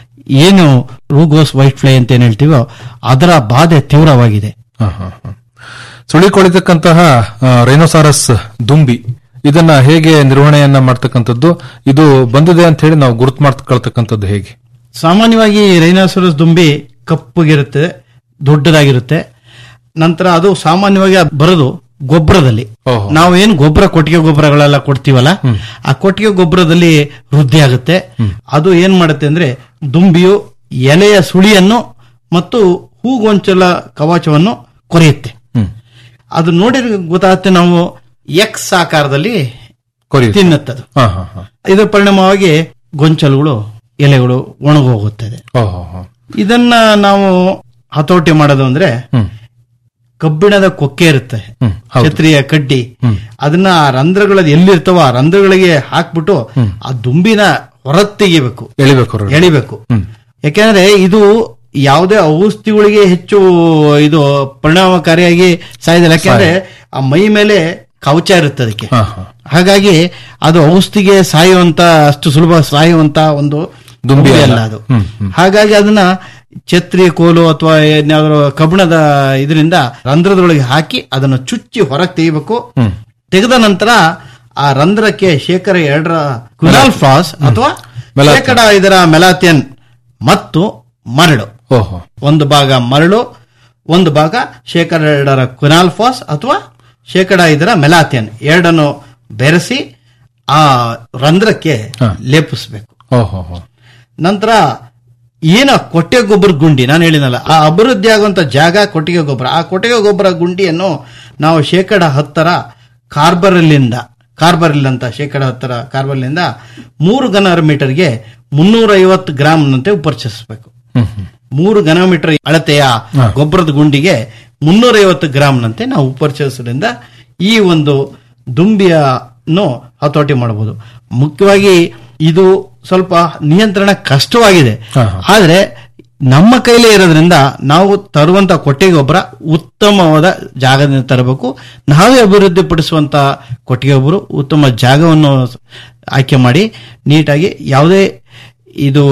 ಏನು ರೂಗೋಸ್ ವೈಟ್ ಫ್ಲೈ ಅಂತ ಏನ್ ಹೇಳ್ತೀವೋ ಅದರ ಬಾಧೆ ತೀವ್ರವಾಗಿದೆ ಹಾ, ಹಾ, ಹಾ. ಸುಳಿಕೊಳಿತಕ್ಕಂತಹ ಆ, ರೈನೋಸಾರಸ್ ದುಂಬಿ ಇದನ್ನ ಹೇಗೆ ನಿರ್ವಹಣೆಯನ್ನ ಮಾಡ್ತಕ್ಕಂಥದ್ದು ಇದು ಬಂದಿದೆ ಅಂತ ಹೇಳಿ ನಾವು ಗುರುತು ಮಾಡ್ಕೊಳ್ತಕ್ಕಂಥದ್ದು ಹೇಗೆ ಸಾಮಾನ್ಯವಾಗಿ ರೈನಾಸರಸ್ ದುಂಬಿ ಕಪ್ಪಗಿರುತ್ತೆ ದೊಡ್ಡದಾಗಿರುತ್ತೆ ನಂತರ ಅದು ಸಾಮಾನ್ಯವಾಗಿ ಅದ್ ಬರೋದು ಗೊಬ್ಬರದಲ್ಲಿ ಓಹೋ. ನಾವು ಏನು ಗೊಬ್ಬರ ಕೊಟ್ಟಿಗೆ ಗೊಬ್ಬರಗಳೆಲ್ಲ ಕೊಡ್ತೀವಲ್ಲ ಆ ಕೊಟ್ಟಿಗೆ ಗೊಬ್ಬರದಲ್ಲಿ ವೃದ್ಧಿ ಆಗುತ್ತೆ ಅದು ಏನ್ ಮಾಡುತ್ತೆ ಅಂದ್ರೆ ದುಂಬಿಯು ಎಲೆಯ ಸುಳಿಯನ್ನು ಮತ್ತು ಹೂಗೊಂಚಲ ಕವಚವನ್ನು ಕೊರೆಯುತ್ತೆ ಹ್ಮ್. ಅದು ನೋಡಿದ್ರೆ ಗೊತ್ತಾಗುತ್ತೆ ನಾವು ಎಕ್ಸ್ ಆಕಾರದಲ್ಲಿ ಕೊರಿಯುತ್ತೆ. ತಿನ್ನುತ್ತದು ಹಾ, ಹಾ, ಹಾ. ಇದರ ಪರಿಣಾಮವಾಗಿ ಗೊಂಚಲುಗಳು ಎಲೆಗಳು ಒಣಗೋಗುತ್ತದೆ ಓಹೋ, ಹೋ. ಇದನ್ನ ನಾವು ಹತೋಟಿ ಮಾಡೋದು ಅಂದ್ರೆ ಹ್ಮ್. ಕಬ್ಬಿಣದ ಕೊಕ್ಕೆ ಇರುತ್ತೆ ಹ್ಮ್, ಹೌದು. ಛತ್ರಿಯ ಕಡ್ಡಿ ಹ್ಮ್. ಅದನ್ನ ಆ ರಂಧ್ರಗಳ ಎಲ್ಲಿರ್ತಾವ ಆ ರಂಧ್ರಗಳಿಗೆ ಹಾಕ್ಬಿಟ್ಟು ಆ ದುಂಬಿನ ಹೊರತೆಗಿಬೇಕು ಎಳಿಬೇಕು ಹೊರಗಡೆ. ಎಳಿಬೇಕು ಹ್ಮ್. ಯಾಕೆಂದ್ರೆ ಇದು ಯಾವುದೇ ಔಷಧಿಗಳಿಗೆ ಹೆಚ್ಚು ಇದು ಪರಿಣಾಮಕಾರಿಯಾಗಿ ಸಾಯ್ದಿಲ್ಲ ಯಾಕೆಂದ್ರೆ ಆ ಮೈ ಮೇಲೆ ಕವಚ ಇರುತ್ತೆ ಅದಕ್ಕೆ ಹಾ, ಹಾ. ಹಾಗಾಗಿ ಅದು ಔಷಧಿಗೆ ಸಾಯುವಂತ ಅಷ್ಟು ಸುಲಭ ಸಾಯುವಂತ ಒಂದು ದುಂಬಿ ದುಂಬಿ ಅಲ್ಲ. ಅಲ್ಲ ಅದು ಹ್ಮ್, ಹ್ಮ್. ಹಾಗಾಗಿ ಅದನ್ನ ಛತ್ರಿ ಕೋಲು ಅಥವಾ ಏನಾದ್ರು ಕಬ್ಬಿಣದ ಇದರಿಂದ ರಂಧ್ರದೊಳಗೆ ಹಾಕಿ ಅದನ್ನು ಚುಚ್ಚಿ ಹೊರಗೆ ತೆಗಿಬೇಕು ಹ್ಮ್. ತೆಗೆದ ನಂತರ ಆ ರಂಧ್ರಕ್ಕೆ ಶೇಕಡ ಎರಡರ ಕ್ವಿನಾಲ್ ಫ್ಲಾಸ್ ಅಥವಾ ಮೆಲಾಥಿಯನ್. ಶೇಕಡ ಇದರ ಮೆಲಾಥಿಯನ್ ಮತ್ತು ಮರಳು ಓಹೋ ಒಂದು ಭಾಗ ಮರಳು ಒಂದು ಭಾಗ ಶೇಕಡ ಎರಡರ ಕ್ವಿನಾಲ್ ಫಾಸ್ ಅಥವಾ ಶೇಕಡ ಐದರ ಮೆಲಾಥಿಯನ್ ಎರಡನ್ನು ಬೆರೆಸಿ ಆ ರಂಧ್ರಕ್ಕೆ ಹಾ. ಲೇಪಿಸಬೇಕು ಓಹೋ ಹೋ. ನಂತರ ಏನ ಕೊಟ್ಟಿಗೆ ಗೊಬ್ಬರ ಗುಂಡಿ ನಾನು ಹೇಳಿನಲ್ಲ ಆ ಅಭಿವೃದ್ಧಿ ಆಗುವಂತ ಜಾಗ ಕೊಟ್ಟಿಗೆ ಗೊಬ್ಬರ ಆ ಕೊಟ್ಟಿಗೆ ಗೊಬ್ಬರ ಗುಂಡಿಯನ್ನು ನಾವು ಶೇಕಡ ಹತ್ತರ ಕಾರ್ಬರಲ್ಲಿಂದ ಕಾರ್ಬರಿಲ್ ಅಂತ ಶೇಕಡ ಹತ್ತರ ಕಾರ್ಬರ್ಲಿಂದ ಮೂರು ಘನ ಮೀಟರ್ಗೆ ಮುನ್ನೂರ ಐವತ್ತು ಗ್ರಾಮ್ನಂತೆ ಉಪರ್ಚಿಸಬೇಕು ಹ್ಮ್, ಹ್ಮ್. ಮೂರು ಘನಮೀಟರ್ ಅಳತೆಯ ಹಾ. ಗೊಬ್ಬರದ ಗುಂಡಿಗೆ ಮುನ್ನೂರ ಐವತ್ತು ಗ್ರಾಮ್ನಂತೆ ನಾವು ಉಪರಿಸೋದ್ರಿಂದ ಈ ಒಂದು ದುಂಬಿಯನ್ನು ಹತೋಟಿ ಮಾಡಬಹುದು ಮುಖ್ಯವಾಗಿ ಇದು ಸ್ವಲ್ಪ ನಿಯಂತ್ರಣ ಕಷ್ಟವಾಗಿದೆ ಹಾ, ಹಾ. ಆದ್ರೆ ನಮ್ಮ ಕೈಲೇ ಇರೋದ್ರಿಂದ ನಾವು ತರುವಂತ ಕೊಟ್ಟಿಗೆ ಗೊಬ್ಬರ ಉತ್ತಮವಾದ ಜಾಗದಿಂದ ತರಬೇಕು ನಾವೇ ಅಭಿವೃದ್ಧಿ ಪಡಿಸುವಂತ ಕೊಟ್ಟಿಗೆ ಗೊಬ್ಬರ ಉತ್ತಮ ಜಾಗವನ್ನು ಆಯ್ಕೆ ಮಾಡಿ ನೀಟಾಗಿ ಯಾವುದೇ ಇದು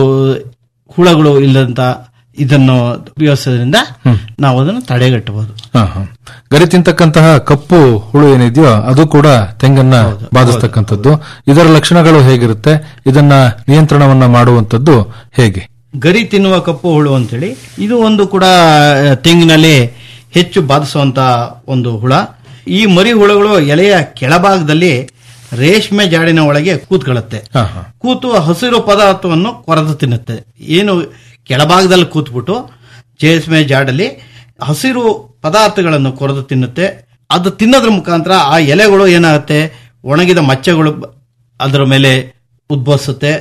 ಹುಳಗಳು ಇಲ್ಲದಂತ ಇದನ್ನು ಉಪಯೋಗಿಸೋದ್ರಿಂದ ನಾವು ಅದನ್ನು ತಡೆಗಟ್ಟಬಹುದು ಹಾ, ಹಾ. ಗರಿ ತಿಂತಕ್ಕಂತಹ ಕಪ್ಪು ಹುಳು ಏನಿದೆಯೋ ಅದು ಕೂಡ ತೆಂಗನ್ನ ಬಾಧಿಸ್ತಕ್ಕಂಥದ್ದು ಇದರ ಲಕ್ಷಣಗಳು ಹೇಗಿರುತ್ತೆ ಇದನ್ನ ನಿಯಂತ್ರಣವನ್ನ ಮಾಡುವಂತದ್ದು ಹೇಗೆ ಗರಿ ತಿನ್ನುವ ಕಪ್ಪು ಹುಳು ಅಂತೇಳಿ ಇದು ಒಂದು ಕೂಡ ಆ, ತೆಂಗಿನಲ್ಲಿ ಹೆಚ್ಚು ಬಾಧಿಸುವಂತ ಒಂದು ಹುಳ ಈ ಮರಿ ಹುಳುಗಳು ಎಲೆಯ ಕೆಳಭಾಗದಲ್ಲಿ ರೇಷ್ಮೆ ಜಾಡಿನ ಒಳಗೆ ಕೂತ್ಕೊಳ್ಳುತ್ತೆ ಹಾ, ಹಾ. ಕೂತು ಹಸಿರು ಪದಾರ್ಥವನ್ನು ಕೊರೆದು ತಿನ್ನುತ್ತೆ ಏನು ಕೆಳಭಾಗದಲ್ಲಿ ಕೂತ್ಬಿಟ್ಟು ರೇಷ್ಮೆ ಜಾಡಲ್ಲಿ ಹಸಿರು ಪದಾರ್ಥಗಳನ್ನು ಕೊರೆದು ತಿನ್ನುತ್ತೆ ಅದು ತಿನ್ನೋದ್ರ ಮುಖಾಂತರ ಆ ಎಲೆಗಳು ಏನಾಗುತ್ತೆ ಒಣಗಿದ ಮಚ್ಚೆಗಳು ಬ- ಅದರ ಮೇಲೆ ಉದ್ಭವಿಸುತ್ತೆ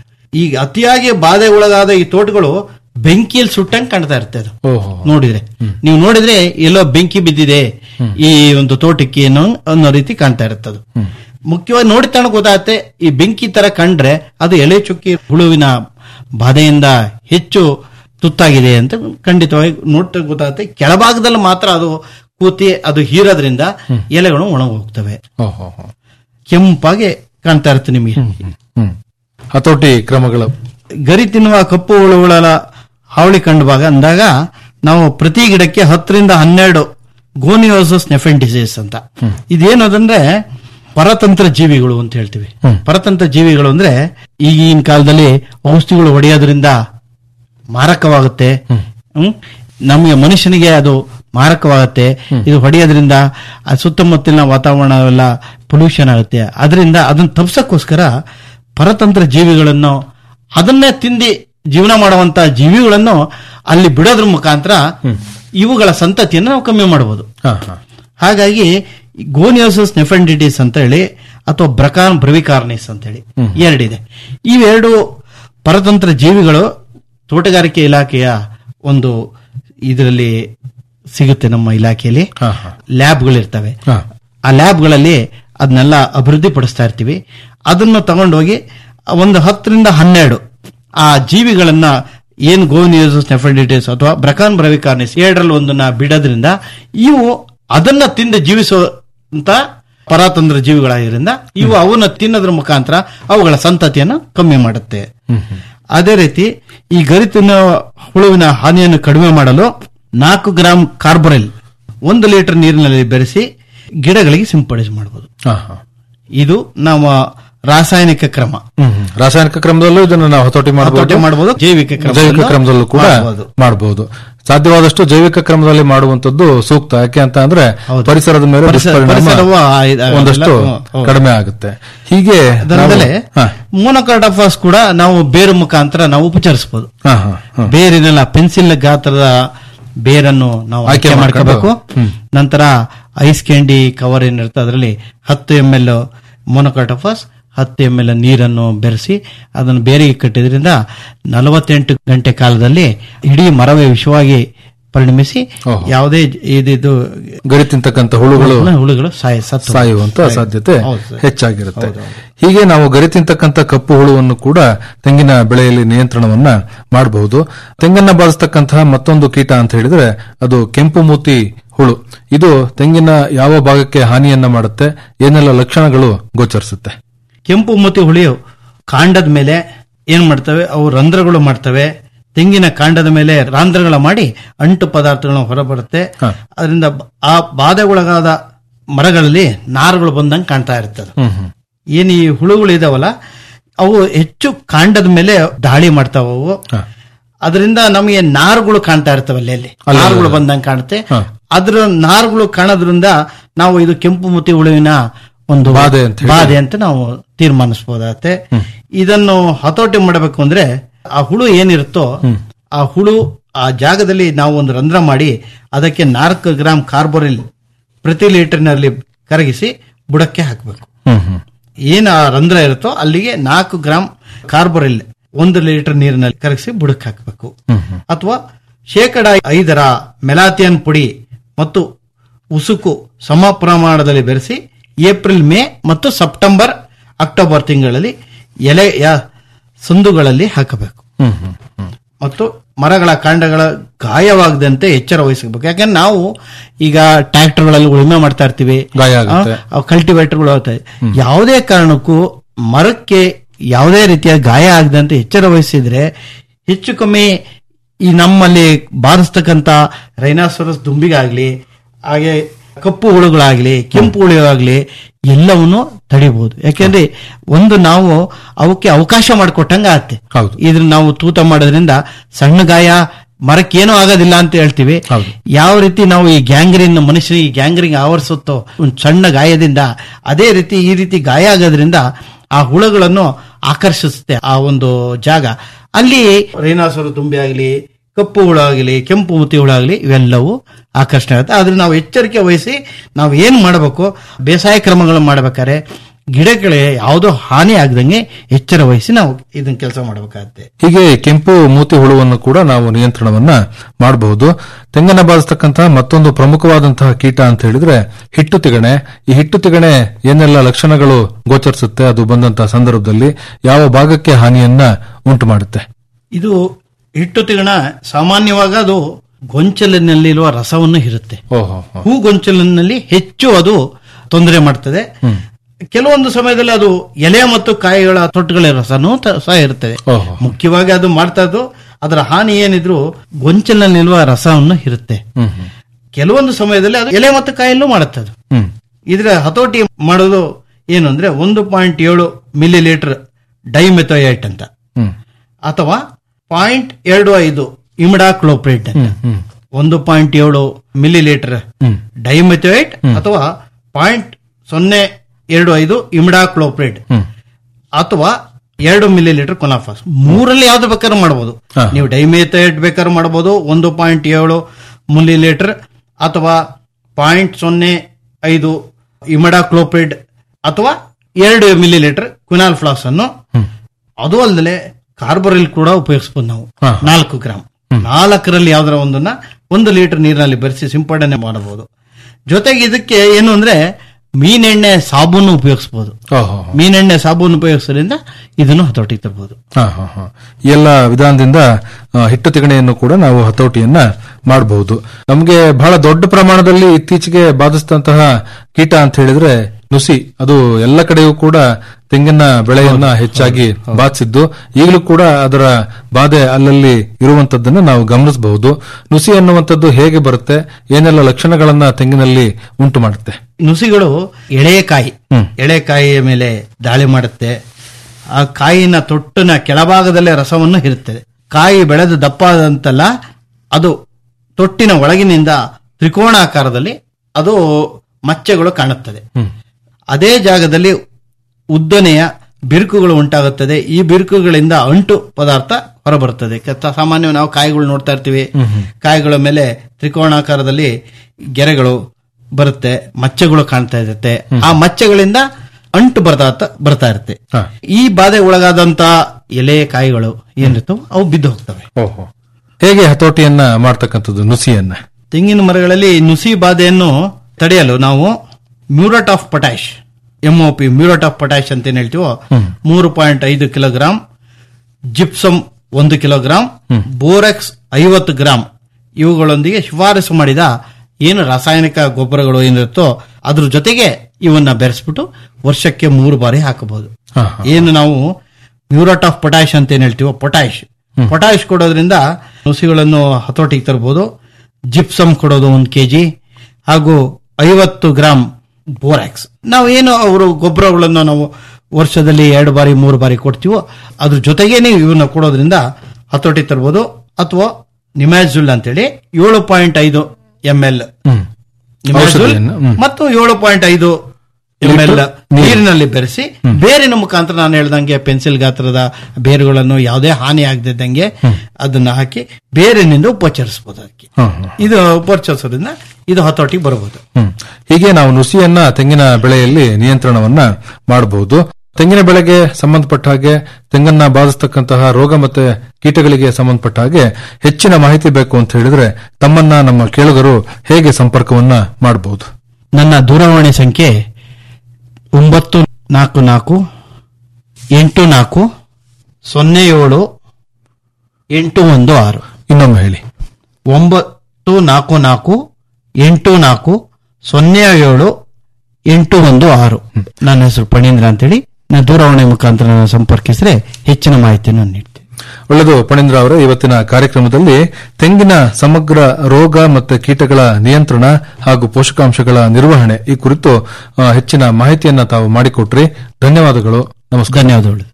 ಈಗ ಅತಿಯಾಗಿ ಬಾಧೆಗೊಳಗಾದ ಈ ತೋಟಗಳು ಬೆಂಕಿಯಲ್ಲಿ ಸುಟ್ಟಂಗೆ ಕಾಣ್ತಾ ಇರುತ್ತೆ ಅದು ಓಹೋ ನೋಡಿದ್ರೆ ನೀವು ನೋಡಿದ್ರೆ ಎಲ್ಲೋ ಬೆಂಕಿ ಬಿದ್ದಿದೆ ಈ ಒಂದು ತೋಟಕ್ಕೆ ಅನ್ನೋ ಅನ್ನೋ ರೀತಿ ಕಾಣ್ತಾ ಇರುತ್ತೆ ಅದು ಮುಖ್ಯವಾಗಿ ನೋಡಿ ತಣ ಗೊತ್ತಾಗುತ್ತೆ ಈ ಬೆಂಕಿ ತರ ಕಂಡ್ರೆ ಅದು ಎಲೆ ಚುಕ್ಕಿ ಹುಳುವಿನ ಬಾಧೆಯಿಂದ ಹೆಚ್ಚು ತುತ್ತಾಗಿದೆ ಅಂತ ಖಂಡಿತವಾಗಿ ನೋಡ್ತಾ ಗೊತ್ತಾಗುತ್ತೆ ಕೆಳಭಾಗದಲ್ಲಿ ಮಾತ್ರ ಅದು ಕೂತಿ ಅದು ಹೀರೋದ್ರಿಂದ ಎಲೆಗಳು ಒಣಗಿ ಹೋಗ್ತವೆ ಓಹೋ ಹೋ. ಕೆಂಪಾಗಿ ಕಾಣ್ತಾ ಇರುತ್ತೆ ನಿಮಗೆ ಹ್ಮ್ ಹತೋಟಿ ಕ್ರಮಗಳು ಗರಿ ತಿನ್ನುವ ಕಪ್ಪು ಹುಳುಗಳ ಹಾವಳಿ ಕಂಡುವಾಗ ಅಂದಾಗ ನಾವು ಪ್ರತಿ ಗಿಡಕ್ಕೆ ಹತ್ತರಿಂದ ಹನ್ನೆರಡು ಗೋನಿಯೋಸಸ್ ನೆಫೆಂಟಿಸಿಸ್ ಅಂತ ಇದೇನು ಅದಂದ್ರೆ ಪರತಂತ್ರ ಜೀವಿಗಳು ಅಂತ ಹೇಳ್ತೀವಿ ಪರತಂತ್ರ ಜೀವಿಗಳು ಅಂದ್ರೆ ಈಗಿನ ಕಾಲದಲ್ಲಿ ಔಷಧಿಗಳು ಹೊಡೆಯೋದ್ರಿಂದ ಮಾರಕವಾಗುತ್ತೆ ಹ್ಮ್ ನಮಗೆ ಮನುಷ್ಯನಿಗೆ ಅದು ಮಾರಕವಾಗುತ್ತೆ ಇದು ಹೊಡೆಯೋದ್ರಿಂದ ಆ ಸುತ್ತಮುತ್ತಲಿನ ವಾತಾವರಣವೆಲ್ಲ ಪೊಲ್ಯೂಷನ್ ಆಗುತ್ತೆ ಅದರಿಂದ ಅದನ್ನ ತಪ್ಸಕ್ಕೋಸ್ಕರ ಪರತಂತ್ರ ಜೀವಿಗಳನ್ನು ಅದನ್ನೇ ತಿಂದಿ ಜೀವನ ಮಾಡುವಂತ ಜೀವಿಗಳನ್ನು ಅಲ್ಲಿ ಬಿಡೋದ್ರ ಮುಖಾಂತರ ಇವುಗಳ ಸಂತತಿಯನ್ನು ನಾವು ಕಮ್ಮಿ ಮಾಡಬಹುದು ಹಾ, ಹಾ. ಹಾಗಾಗಿ ಗೋನಿಯೋಸಸ್ ನೆಫೆಂಡಿಟಿಸ್ ಅಂತ ಹೇಳಿ ಅಥವಾ ಬ್ರಕಾನ್ ಬ್ರವಿಕಾರ್ನಿಸ್ ಅಂತ ಹೇಳಿ ಎರಡಿದೆ ಇವೆರಡು ಪರತಂತ್ರ ಜೀವಿಗಳು ತೋಟಗಾರಿಕೆ ಇಲಾಖೆಯ ಒಂದು ಇದರಲ್ಲಿ ಸಿಗುತ್ತೆ ನಮ್ಮ ಇಲಾಖೆಯಲ್ಲಿ ಹಾ, ಹಾ. ಲ್ಯಾಬ್ಗಳಿರ್ತವೆ ಹಾ. ಆ ಲ್ಯಾಬ್ಗಳಲ್ಲಿ ಅದನ್ನೆಲ್ಲ ಅಭಿವೃದ್ಧಿ ಪಡಿಸ್ತಾ ಇರ್ತೀವಿ ಅದನ್ನು ತಗೊಂಡೋಗಿ ಒಂದು ಹತ್ತರಿಂದ ಹನ್ನೆರಡು ಆ ಜೀವಿಗಳನ್ನ ಏನ್ ಗೋನಿಯೋಸಸ್ ನೆಫೆಂಡಿಟಿಸ್ ಅಥವಾ ಬ್ರಕಾನ್ ಬ್ರವಿಕಾರ್ನಿಸ್ ಎರಡರಲ್ಲಿ ಒಂದನ್ನ ಬಿಡೋದ್ರಿಂದ ಇವು ಅದನ್ನ ತಿಂದು ಜೀವಿಸುವಂತ ಪರಾತಂತ್ರ ಜೀವಿಗಳಾಗಿರೋದ್ರಿಂದ ಇವು ಅವನ್ನ ತಿನ್ನೋದ್ರ ಮುಖಾಂತರ ಅವುಗಳ ಸಂತತಿಯನ್ನು ಕಮ್ಮಿ ಮಾಡುತ್ತೆ ಅದೇ ರೀತಿ ಈ ಗರಿ ತಿನ್ನೋ ಹುಳುವಿನ ಹಾನಿಯನ್ನು ಕಡಿಮೆ ಮಾಡಲು ನಾಲ್ಕು ಗ್ರಾಂ ಕಾರ್ಬೊರೆಲ್ ಒಂದು ಲೀಟರ್ ನೀರಿನಲ್ಲಿ ಬೆರೆಸಿ ಗಿಡಗಳಿಗೆ ಸಿಂಪಡಿಸಿ ಮಾಡಬಹುದು ಹಾ, ಹಾ. ಇದು ನಮ್ಮ ರಾಸಾಯನಿಕ ಕ್ರಮ ಹ್ಮ್, ಹ್ಮ್. ರಾಸಾಯನಿಕ ಕ್ರಮದಲ್ಲೂ ಇದನ್ನ ನಾವು ಹತೋಟಿ ಹತೋಟಿ ಮಾಡಬಹುದು ಮಾಡಬಹುದು ಜೈವಿಕ ಕ್ರಮದಲ್ಲೂ ಜೈವಿಕ ಕ್ರಮದಲ್ಲೂ ಕೂಡ ಮಾಡಬಹುದು. ಮಾಡಬಹುದು ಸಾಧ್ಯವಾದಷ್ಟು ಜೈವಿಕ ಕ್ರಮದಲ್ಲಿ ಮಾಡುವಂತದ್ದು ಸೂಕ್ತ ಯಾಕೆ ಅಂತ ಅಂದ್ರೆ ಹೌದು. ಪರಿಸರದ ಮೇಲೆ ಪರಿಸರ- ದುಷ್ಪರಿಣಾಮ ಪರಿಸರವು ಆ- ಇದು- ಒಂದಷ್ಟು ಹ್ಮ್, ಹೌದು. ಕಡಿಮೆ ಆಗುತ್ತೆ ಹೀಗೆ ಅದರಿಂದಲೇ ನಾವು- ಹಾ, ಮೋನೋಕಾಟಫಾಸ್ ಕೂಡ ನಾವು ಬೇರು ಮುಖಾಂತರ ನಾವು ಉಪಚರಿಸಬಹುದು ಹಾ, ಹಾ, ಹಾ. ಬೇರಿನೆಲ್ಲ ಪೆನ್ಸಿಲ್ ಗಾತ್ರದ ಬೇರನ್ನು ನಾವು ಆಯ್ಕೆ ಆಯ್ಕೆ ಮಾಡ್ಕೊಂಡು, ಮಾಡ್ಕೋಬೇಕು ಹ್ಮ್. ನಂತರ ಐಸ್ ಕ್ಯಾಂಡಿ ಕವರ್ ಏನಿರುತ್ತೆ ಅದರಲ್ಲಿ ಹತ್ತು ಎಂ ಎಲ್ ಮೊನೋಕಾಟಫಾಸ್ ಹತ್ತು ಎಂ ಎಲ್ ನೀರನ್ನು ಬೆರೆಸಿ ಅದನ್ನು ಬೇರಿಗೆ ಕಟ್ಟಿದ್ರಿಂದ ನಲವತ್ತೆಂಟು ಗಂಟೆ ಕಾಲದಲ್ಲಿ ಇಡೀ ಮರವೇ ವಿಷವಾಗಿ ಪರಿಣಮಿಸಿ ಓಹೋ. ಯಾವುದೇ ಇದಿದ್ದು ಗರಿ ತಿಂತಕ್ಕಂಥ ಹುಳುಗಳು ಹುಳುಗಳು ಸಾಯ ಸತ್ತು ಸಾಯುವಂತ ಸಾಯ- ಸಾಧ್ಯತೆ ಹೌದು ಸರ್. ಹೆಚ್ಚಾಗಿರುತ್ತೆ ಹೌದು, ಹೌದು. ಹೀಗೆ ನಾವು ಗರಿ ತಿಂತಕ್ಕಂಥ ಕಪ್ಪು ಹುಳುವನ್ನು ಕೂಡ ತೆಂಗಿನ ಬೆಳೆಯಲ್ಲಿ ನಿಯಂತ್ರಣವನ್ನ ಮಾಡಬಹುದು ತೆಂಗನ್ನ ಬಾಧಿಸ್ತಕ್ಕಂತಹ ಮತ್ತೊಂದು ಕೀಟ ಅಂತ ಹೇಳಿದ್ರೆ ಅದು ಕೆಂಪು ಮೂತಿ ಹುಳು ಇದು ತೆಂಗಿನ ಯಾವ ಭಾಗಕ್ಕೆ ಹಾನಿಯನ್ನ ಮಾಡುತ್ತೆ ಏನೆಲ್ಲ ಲಕ್ಷಣಗಳು ಗೋಚರಿಸುತ್ತೆ ಕೆಂಪು ಮೂತಿ ಹುಳಿಯು ಕಾಂಡದ ಮೇಲೆ ಏನ್ ಮಾಡ್ತವೆ ಅವು ರಂಧ್ರಗಳು ಮಾಡ್ತವೆ ತೆಂಗಿನ ಕಾಂಡದ ಮೇಲೆ ರಂಧ್ರಗಳ ಮಾಡಿ ಅಂಟು ಪದಾರ್ಥಗಳನ್ನ ಹೊರಬರುತ್ತೆ ಹ. ಅದರಿಂದ ಬ- ಆ ಬಾಧೆಗೊಳಗಾದ ಮರಗಳಲ್ಲಿ ನಾರುಗಳು ಬಂದಂಗೆ ಕಾಣ್ತಾ ಇರ್ತದೆ ಹ್ಮ್ ಹ್ಮ್ ಏನ್ ಈ ಹುಳುಗಳು ಇದಾವಲ್ಲ ಅವು ಹೆಚ್ಚು ಕಾಂಡದ ಮೇಲೆ ದಾಳಿ ಮಾಡ್ತಾವ ಅವು ಹ. ಅದರಿಂದ ನಮಗೆ ನಾರುಗಳು ಕಾಣ್ತಾ ಇರ್ತವೆ ಅಲ್ಲಿ ಅಲ್ಲಿ ಅಲ್ಲ, ನಾರುಗಳು ಅಲ್ಲ. ಬಂದಂಗೆ ಕಾಣುತ್ತೆ ಹ. ಅದ್ರ ನಾರುಗಳು ಕಾಣೋದ್ರಿಂದ ನಾವು ಇದು ಕೆಂಪು ಮುತಿ ಹುಳುವಿನ ಒಂದು ಬಾಧೆ ಅಂತ ಹೇಳಿ. ಬಾಧೆ ಅಂತ ನಾವು ತೀರ್ಮಾನಿಸಬಹುದಾಗತ್ತೆ ಇದನ್ನು ಹತೋಟಿ ಮಾಡಬೇಕು ಅಂದ್ರೆ ಆ ಹುಳು ಏನಿರುತ್ತೋ ಆ ಹುಳು ಆ ಜಾಗದಲ್ಲಿ ನಾವು ಒಂದು ರಂಧ್ರ ಮಾಡಿ ಅದಕ್ಕೆ ನಾಲ್ಕು ಗ್ರಾಂ ಕಾರ್ಬೋರಿಲ್ ಪ್ರತಿ ಲೀಟರ್ನಲ್ಲಿ ಕರಗಿಸಿ ಬುಡಕ್ಕೆ ಹಾಕಬೇಕು ಹ್ಮ್ ಹ್ಮ್ ಏನು ಆ ರಂಧ್ರ ಇರುತ್ತೋ ಅಲ್ಲಿಗೆ ನಾಲ್ಕು ಗ್ರಾಂ ಕಾರ್ಬೋರಿಲ್ ಒಂದು ಲೀಟರ್ ನೀರಿನಲ್ಲಿ ಕರಗಿಸಿ ಬುಡಕ್ಕೆ ಹಾಕಬೇಕು ಅಥವಾ ಶೇಕಡ ಐದರ ಮೆಲಾಥಿಯನ್ ಪುಡಿ ಮತ್ತು ಉಸುಕು ಸಮ ಪ್ರಮಾಣದಲ್ಲಿ ಬೆರೆಸಿ ಏಪ್ರಿಲ್ ಮೇ ಮತ್ತು ಸೆಪ್ಟೆಂಬರ್ ಅಕ್ಟೋಬರ್ ತಿಂಗಳಲ್ಲಿ ಎಲೆಯ ಸಂದುಗಳಲ್ಲಿ ಹಾಕಬೇಕು ಹ್ಮ್ ಹ್ಮ್ ಹ್ಮ್ ಮತ್ತು ಮರಗಳ ಕಾಂಡಗಳ ಗಾಯವಾಗದಂತೆ ಎಚ್ಚರ ವಹಿಸಬೇಕು ಯಾಕಂದ್ರೆ ನಾವು ಈಗ ಟ್ರ್ಯಾಕ್ಟರ್ಗಳಲ್ಲಿ ಉಳುಮೆ ಮಾಡ್ತಾ ಇರ್ತೀವಿ ಗಾಯ ಆಗುತ್ತೆ. ಕಲ್ಟಿವೇಟರ್ಗಳು ಹೋಗ್ತವೆ ಯಾವುದೇ ಕಾರಣಕ್ಕೂ ಮರಕ್ಕೆ ಯಾವುದೇ ರೀತಿಯ ಗಾಯ ಆಗದಂತೆ ಎಚ್ಚರ ವಹಿಸಿದ್ರೆ ಹೆಚ್ಚು ಕಮ್ಮಿ ಈ ನಮ್ಮಲ್ಲಿ ಬಾರಿಸ್ತಕ್ಕಂತ ರೈನಾಸರಸ್ ದುಂಬಿಗಾಗ್ಲಿ ಹಾಗೆ ಕಪ್ಪು ಹುಳುಗಳಾಗ್ಲಿ ಕೆಂಪು ಹುಳುಗಳಾಗ್ಲಿ ಎಲ್ಲವನ್ನು ತಡಿಬಹುದು ಯಾಕೆಂದ್ರೆ ಒಂದು ನಾವು ಅವಕ್ಕೆ ಅವಕಾಶ ಮಾಡಿಕೊಟ್ಟಂಗ ಆಗುತ್ತೆ ಹೌದು. ಇದ್ರ ನಾವು ತೂತ ಮಾಡೋದ್ರಿಂದ ಸಣ್ಣ ಗಾಯ ಮರಕ್ಕೆ ಏನೂ ಆಗೋದಿಲ್ಲ ಅಂತ ಹೇಳ್ತೀವಿ ಹೌದು. ಯಾವ ರೀತಿ ನಾವು ಈ ಗ್ಯಾಂಗ್ರಿನ್ ಮನುಷ್ಯನಿಗೆ ಗ್ಯಾಂಗ್ರಿಂಗ್ ಆವರಿಸುತ್ತೋ ಒಂದು ಸಣ್ಣ ಗಾಯದಿಂದ ಅದೇ ರೀತಿ ಈ ರೀತಿ ಗಾಯ ಆಗೋದ್ರಿಂದ ಆ ಹುಳುಗಳನ್ನು ಆಕರ್ಷಿಸುತ್ತೆ ಆ ಒಂದು ಜಾಗ ಅಲ್ಲಿ ರೈನಾಸುರ ತುಂಬಿ ಆಗಲಿ ಕಪ್ಪು ಹುಳ ಆಗಲಿ ಕೆಂಪು ಮುತಿ ಹುಳ ಆಗಲಿ ಇವೆಲ್ಲವೂ ಆಕರ್ಷಣೆ ಆಗುತ್ತೆ ಆದ್ರೆ ನಾವು ಎಚ್ಚರಿಕೆ ವಹಿಸಿ ನಾವು ಏನ್ ಮಾಡಬೇಕು ಬೇಸಾಯ ಕ್ರಮಗಳನ್ನು ಮಾಡ್ಬೇಕಾದ್ರೆ ಗಿಡಗಳಿಗೆ ಯಾವುದೋ ಹಾನಿ ಆಗದಂಗೆ ಎಚ್ಚರ ವಹಿಸಿ ನಾವು ಇದನ್ನ ಕೆಲಸ ಮಾಡಬೇಕಾಗತ್ತೆ ಹೀಗೆ ಕೆಂಪು ಮೂತಿ ಹುಳುವನ್ನು ಕೂಡ ನಾವು ನಿಯಂತ್ರಣವನ್ನ ಮಾಡಬಹುದು ತೆಂಗನ್ನ ಬಾಧಿಸ್ತಕ್ಕಂತಹ ಮತ್ತೊಂದು ಪ್ರಮುಖವಾದಂತಹ ಕೀಟ ಅಂತ ಹೇಳಿದ್ರೆ ಹಿಟ್ಟು ತಿಗಣೆ ಈ ಹಿಟ್ಟು ತಿಗಣೆ ಏನೆಲ್ಲ ಲಕ್ಷಣಗಳು ಗೋಚರಿಸುತ್ತೆ ಅದು ಬಂದಂತಹ ಸಂದರ್ಭದಲ್ಲಿ ಯಾವ ಭಾಗಕ್ಕೆ ಹಾನಿಯನ್ನ ಉಂಟು ಮಾಡುತ್ತೆ ಇದು ಹಿಟ್ಟು ತಿಗಣ ಸಾಮಾನ್ಯವಾಗಿ ಅದು ಗೊಂಚಲಿನಲ್ಲಿರುವ ರಸವನ್ನು ಇರುತ್ತೆ ಓಹೋ ಹೂ ಗೊಂಚಲಿನಲ್ಲಿ ಹೆಚ್ಚು ಅದು ತೊಂದರೆ ಮಾಡ್ತದೆ ಕೆಲವೊಂದು ಸಮಯದಲ್ಲಿ ಅದು ಎಲೆ ಮತ್ತು ಕಾಯಿಗಳ ತೊಟ್ಟುಗಳ ರಸನೂ ತ- ಸಹ ಇರ್ತದೆ ಓಹೋ. ಮುಖ್ಯವಾಗಿ ಅದು ಮಾಡ್ತಾ ಇದ್ದು ಅದರ ಹಾನಿ ಏನಿದ್ರು ಗೊಂಚಲಿನಲ್ಲಿ ನಿಲ್ಲುವ ರಸವನ್ನು ಇರುತ್ತೆ ಹ್ಮ್ ಹ್ಮ್. ಕೆಲವೊಂದು ಸಮಯದಲ್ಲಿ ಅದು ಎಲೆ ಮತ್ತು ಕಾಯಲ್ಲೂ ಮಾಡುತ್ತೆ ಅದು ಹ್ಮ್ ಇದರ ಹತೋಟಿ ಮಾಡೋದು ಏನು ಅಂದ್ರೆ ಒಂದು ಪಾಯಿಂಟ್ ಏಳು ಮಿಲಿ ಲೀಟರ್ ಡೈಮೆಥೋಯೇಟ್ ಅಂತ ಹ್ಮ್ ಅಥವಾ ಪಾಯಿಂಟ್ ಎರಡು ಐದು ಇಮಿಡಾ ಕ್ಲೋಪ್ರೇಟ್ ಅಂತ ಹ್ಮ್ ಒಂದು ಪಾಯಿಂಟ್ ಏಳು ಮಿಲಿ ಲೀಟರ್ ಹ್ಮ್. ಡೈಮೆಥೋಯೇಟ್ ಅಥವಾ ಪಾಯಿಂಟ್ ಸೊನ್ನೆ ಎರಡು ಐದು ಇಮಿಡಾ ಕ್ಲೋಪ್ರೇಟ್ ಹ್ಮ್ ಅಥವಾ ಎರಡು ಮಿಲಿ ಲೀಟರ್ ಕೊನಾಫಾಸ್ ಮೂರಲ್ಲಿ ಯಾವ್ದು ಬೇಕಾದ್ರೂ ಮಾಡಬಹುದು ಹಾ. ನೀವು ಡೈಮೆಥೋಯೇಟ್ ಬೇಕಾದ್ರೂ ಮಾಡಬಹುದು ಒಂದು ಪಾಯಿಂಟ್ ಏಳು ಮಿಲಿ ಲೀಟರ್ ಅಥವಾ ಪಾಯಿಂಟ್ ಸೊನ್ನೆ ಐದು ಇಮಿಡಾ ಕ್ಲೋಪ್ರೇಟ್ ಅಥವಾ ಎರಡು ಮಿಲಿ ಲೀಟರ್ ಕ್ವಿನಾಲ್ ಫ್ಲಾಸ್ ಅನ್ನು ಅದು ಅಲ್ಲದೆ ಕಾರ್ಬರಿಲ್ ಕೂಡ ಉಪಯೋಗಿಸಬಹುದು ನಾವು ಹಾ. ನಾಲ್ಕು ಗ್ರಾಮ್ ನಾಲ್ಕರಲ್ಲಿ ಯಾವ್ದಾರ ಒಂದನ್ನ ಒಂದು ಲೀಟರ್ ನೀರಿನಲ್ಲಿ ಬೆರೆಸಿ ಸಿಂಪಡಣೆ ಮಾಡಬಹುದು ಜೊತೆಗೆ ಇದಕ್ಕೆ ಏನು ಅಂದ್ರೆ ಮೀನೆಣ್ಣೆ ಸಾಬೂನು ಉಪಯೋಗಿಸಬಹುದು ಓಹೋ ಮೀನೆಣ್ಣೆ ಸಾಬೂನು ಉಪಯೋಗಿಸೋದ್ರಿಂದ ಇದನ್ನು ಹತೋಟಿ ತರಬಹುದು ಹಾ ಹಾ ಹಾ ಈ ಎಲ್ಲ ವಿಧಾನದಿಂದ ಆ, ಹಿಟ್ಟು ತಿಗಣೆಯನ್ನು ಕೂಡ ನಾವು ಹತೋಟಿಯನ್ನ ಮಾಡಬಹುದು ನಮಗೆ ಬಹಳ ದೊಡ್ಡ ಪ್ರಮಾಣದಲ್ಲಿ ಇತ್ತೀಚೆಗೆ ಬಾಧಿಸಿದಂತಹ ಕೀಟ ಅಂತ ಹೇಳಿದ್ರೆ ನುಸಿ ಅದು ಎಲ್ಲ ಕಡೆಯೂ ಕೂಡ ತೆಂಗಿನ ಬೆಳೆಯನ್ನ ಹೆಚ್ಚಾಗಿ ಬಾಧಿಸಿದ್ದು ಈಗಲೂ ಕೂಡ ಅದರ ಬಾಧೆ ಅಲ್ಲಲ್ಲಿ ಇರುವಂತದ್ದನ್ನ ನಾವು ಗಮನಿಸಬಹುದು ನುಸಿ ಅನ್ನುವಂಥದ್ದು ಹೇಗೆ ಬರುತ್ತೆ ಏನೆಲ್ಲ ಲಕ್ಷಣಗಳನ್ನ ತೆಂಗಿನಲ್ಲಿ ಉಂಟು ಮಾಡುತ್ತೆ ನುಸಿಗಳು ಎಳೆಕಾಯಿ ಹ್ಮ್. ಎಳೆಕಾಯಿಯ ಮೇಲೆ ದಾಳಿ ಮಾಡುತ್ತೆ ಆ ಕಾಯಿನ ತೊಟ್ಟಿನ ಕೆಳಭಾಗದಲ್ಲೇ ರಸವನ್ನು ಇರುತ್ತದೆ ಕಾಯಿ ಬೆಳೆದು ದಪ್ಪಾದಂತಲ್ಲ ಅದು ತೊಟ್ಟಿನ ಒಳಗಿನಿಂದ ತ್ರಿಕೋಣಾಕಾರದಲ್ಲಿ ಅದು ಮಚ್ಚೆಗಳು ಕಾಣುತ್ತದೆ ಅದೇ ಜಾಗದಲ್ಲಿ ಉದ್ದನೆಯ ಬಿರುಕುಗಳು ಉಂಟಾಗುತ್ತದೆ ಈ ಬಿರುಕುಗಳಿಂದ ಅಂಟು ಪದಾರ್ಥ ಹೊರಬರುತ್ತದೆ ಕ- ಸಾಮಾನ್ಯವಾಗಿ ನಾವು ಕಾಯಿಗಳು ನೋಡ್ತಾ ಇರ್ತೀವಿ ಕಾಯಿಗಳ ಮೇಲೆ ತ್ರಿಕೋಣಾಕಾರದಲ್ಲಿ ಗೆರೆಗಳು ಬರುತ್ತೆ ಮಚ್ಚೆಗಳು ಕಾಣ್ತಾ ಇರುತ್ತೆ ಆ ಮಚ್ಚೆಗಳಿಂದ ಅಂಟು ಬರ್ತಾ ಬರ್ತಾ ಇರುತ್ತೆ ಹಾ. ಈ ಬಾಧೆ ಒಳಗಾದಂತ ಎಲೆ ಕಾಯಿಗಳು ಏನಿರ್ತವೆ ಅವು ಬಿದ್ದು ಹೋಗ್ತವೆ ಓಹೋ ಹೇಗೆ ಹತೋಟಿಯನ್ನ ಮಾಡ್ತಕ್ಕಂಥದ್ದು ನುಸಿಯನ್ನ ತೆಂಗಿನ ಮರಗಳಲ್ಲಿ ನುಸಿ ಬಾಧೆಯನ್ನು ತಡೆಯಲು ನಾವು muriate of potash MOP muriate of potash ಅಂತ ಏನ್ ಹೇಳ್ತೀವೋ ಮೂರು ಪಾಯಿಂಟ್ ಐದು ಕಿಲೋಗ್ರಾಂ ಜಿಪ್ಸಮ್ ಒಂದು ಕಿಲೋಗ್ರಾಂ ಬೋರೆಕ್ಸ್ ಐವತ್ತು ಗ್ರಾಂ ಇವುಗಳೊಂದಿಗೆ ಶಿಫಾರಸು ಮಾಡಿದ ಏನು ರಾಸಾಯನಿಕ ಗೊಬ್ಬರಗಳು ಏನಿರುತ್ತೋ ಅದ್ರ ಜೊತೆಗೆ ಇವನ್ನ ಬೆರೆಸ್ಬಿಟ್ಟು ವರ್ಷಕ್ಕೆ ಮೂರು ಬಾರಿ ಹಾಕಬಹುದು ಹಾ, ಏನು ನಾವು ಮ್ಯೂರಟ್ ಆಫ್ ಪೊಟ್ಯಾಶ್ ಅಂತ ಏನ್ ಹೇಳ್ತೀವೋ ಪೊಟ್ಯಾಶ್ ಪೊಟ್ಯಾಶ್ ಕೊಡೋದ್ರಿಂದ ನುಸಿಗಳನ್ನು ಹತೋಟಿಗೆ ತರಬಹುದು ಜಿಪ್ಸಮ್ ಕೊಡೋದು ಒಂದು ಕೆಜಿ ಹಾಗೂ ಐವತ್ತು ಗ್ರಾಂ ಬೋರಾಕ್ಸ್ ನಾವು ಏನು ಅವರು ಗೊಬ್ಬರಗಳನ್ನು ನಾವು ವರ್ಷದಲ್ಲಿ ಎರಡು ಬಾರಿ ಮೂರು ಬಾರಿ ಕೊಡ್ತೀವೋ ಅದ್ರ ಜೊತೆಗೇನೆ ಇವನ್ನ ಕೊಡೋದ್ರಿಂದ ಹತೋಟಿ ತರಬಹುದು ಅಥವಾ ನಿಮ್ಯಾಜುಲ್ ಅಂತೇಳಿ ಏಳು ಪಾಯಿಂಟ್ ಐದು ಎಂ ಎಲ್ ಹ್ಮ್ ಔಷಧಿಯನ್ನು, ಹ್ಮ್. ಮತ್ತು ಏಳು ಪಾಯಿಂಟ್ ಐದು ಎಂ ಎಲ್ ಲೀಟರ್ ನೀರು. ನೀರಿನಲ್ಲಿ ಬೆರೆಸಿ ಬೇರಿನ ಮುಖಾಂತರ ನಾನು ಹೇಳ್ದಂಗೆ ಪೆನ್ಸಿಲ್ ಗಾತ್ರದ ಬೇರುಗಳನ್ನು ಯಾವುದೇ ಹಾನಿ ಆಗದಿದ್ದಂಗೆ ಅದನ್ನ ಹಾಕಿ ಬೇರಿನಿಂದ ಉಪಚರಿಸಬಹುದು ಅದಕ್ಕೆ ಹ್ಮ್, ಹ್ಮ್. ಇದು ಉಪಚರಿಸೋದ್ರಿಂದ ಇದು ಹತೋಟಿಗೆ ಬರಬಹುದು ಹ್ಮ್. ಹೀಗೆ ನಾವು ನುಸಿಯನ್ನ ತೆಂಗಿನ ಬೆಳೆಯಲ್ಲಿ ನಿಯಂತ್ರಣವನ್ನ ಮಾಡಬಹುದು ತೆಂಗಿನ ಬೆಳೆಗೆ ಸಂಬಂಧಪಟ್ಟ ಹಾಗೆ ತೆಂಗನ್ನ ಬಾಧಿಸ್ತಕ್ಕಂತಹ ರೋಗ ಮತ್ತೆ ಕೀಟಗಳಿಗೆ ಸಂಬಂಧಪಟ್ಟ ಹಾಗೆ ಹೆಚ್ಚಿನ ಮಾಹಿತಿ ಬೇಕು ಅಂತ ಹೇಳಿದ್ರೆ ತಮ್ಮನ್ನ ನಮ್ಮ ಕೇಳುಗರು ಹೇಗೆ ಸಂಪರ್ಕವನ್ನ ಮಾಡಬಹುದು ನನ್ನ ದೂರವಾಣಿ ಸಂಖ್ಯೆ ಒಂಬತ್ತು ನಾಲ್ಕು ನಾಲ್ಕು ಎಂಟು ನಾಲ್ಕು ಸೊನ್ನೆ ಏಳು ಎಂಟು ಒಂದು ಆರು ಇನ್ನೊಮ್ಮೆ ಹೇಳಿ ಒಂಬತ್ತು ನಾಲ್ಕು ನಾಲ್ಕು ಎಂಟು ನಾಲ್ಕು ಸೊನ್ನೆ ಏಳು ಎಂಟು ಒಂದು ಆರು ನನ್ನ ಹೆಸರು ಪಣೀಂದ್ರ ಅಂತೇಳಿ ನಾನು ದೂರವಾಣಿ ಮುಖಾಂತರ ನನ್ನ ಸಂಪರ್ಕಿಸಿದ್ರೆ ಹೆಚ್ಚಿನ ಮಾಹಿತಿಯನ್ನು ನೀಡ್ತೀನಿ ಒಳ್ಳೆಯದು ಪಣೇಂದ್ರ ಅವರೇ ಇವತ್ತಿನ ಕಾರ್ಯಕ್ರಮದಲ್ಲಿ ತೆಂಗಿನ ಸಮಗ್ರ ರೋಗ ಮತ್ತು ಕೀಟಗಳ ನಿಯಂತ್ರಣ ಹಾಗೂ ಪೋಷಕಾಂಶಗಳ ನಿರ್ವಹಣೆ ಈ ಕುರಿತು ಆ, ಹೆಚ್ಚಿನ ಮಾಹಿತಿಯನ್ನ ತಾವು ಮಾಡಿಕೊಟ್ರಿ ಧನ್ಯವಾದಗಳು ನಮಸ್ಕಾರ ಧನ್ಯವಾದಗಳು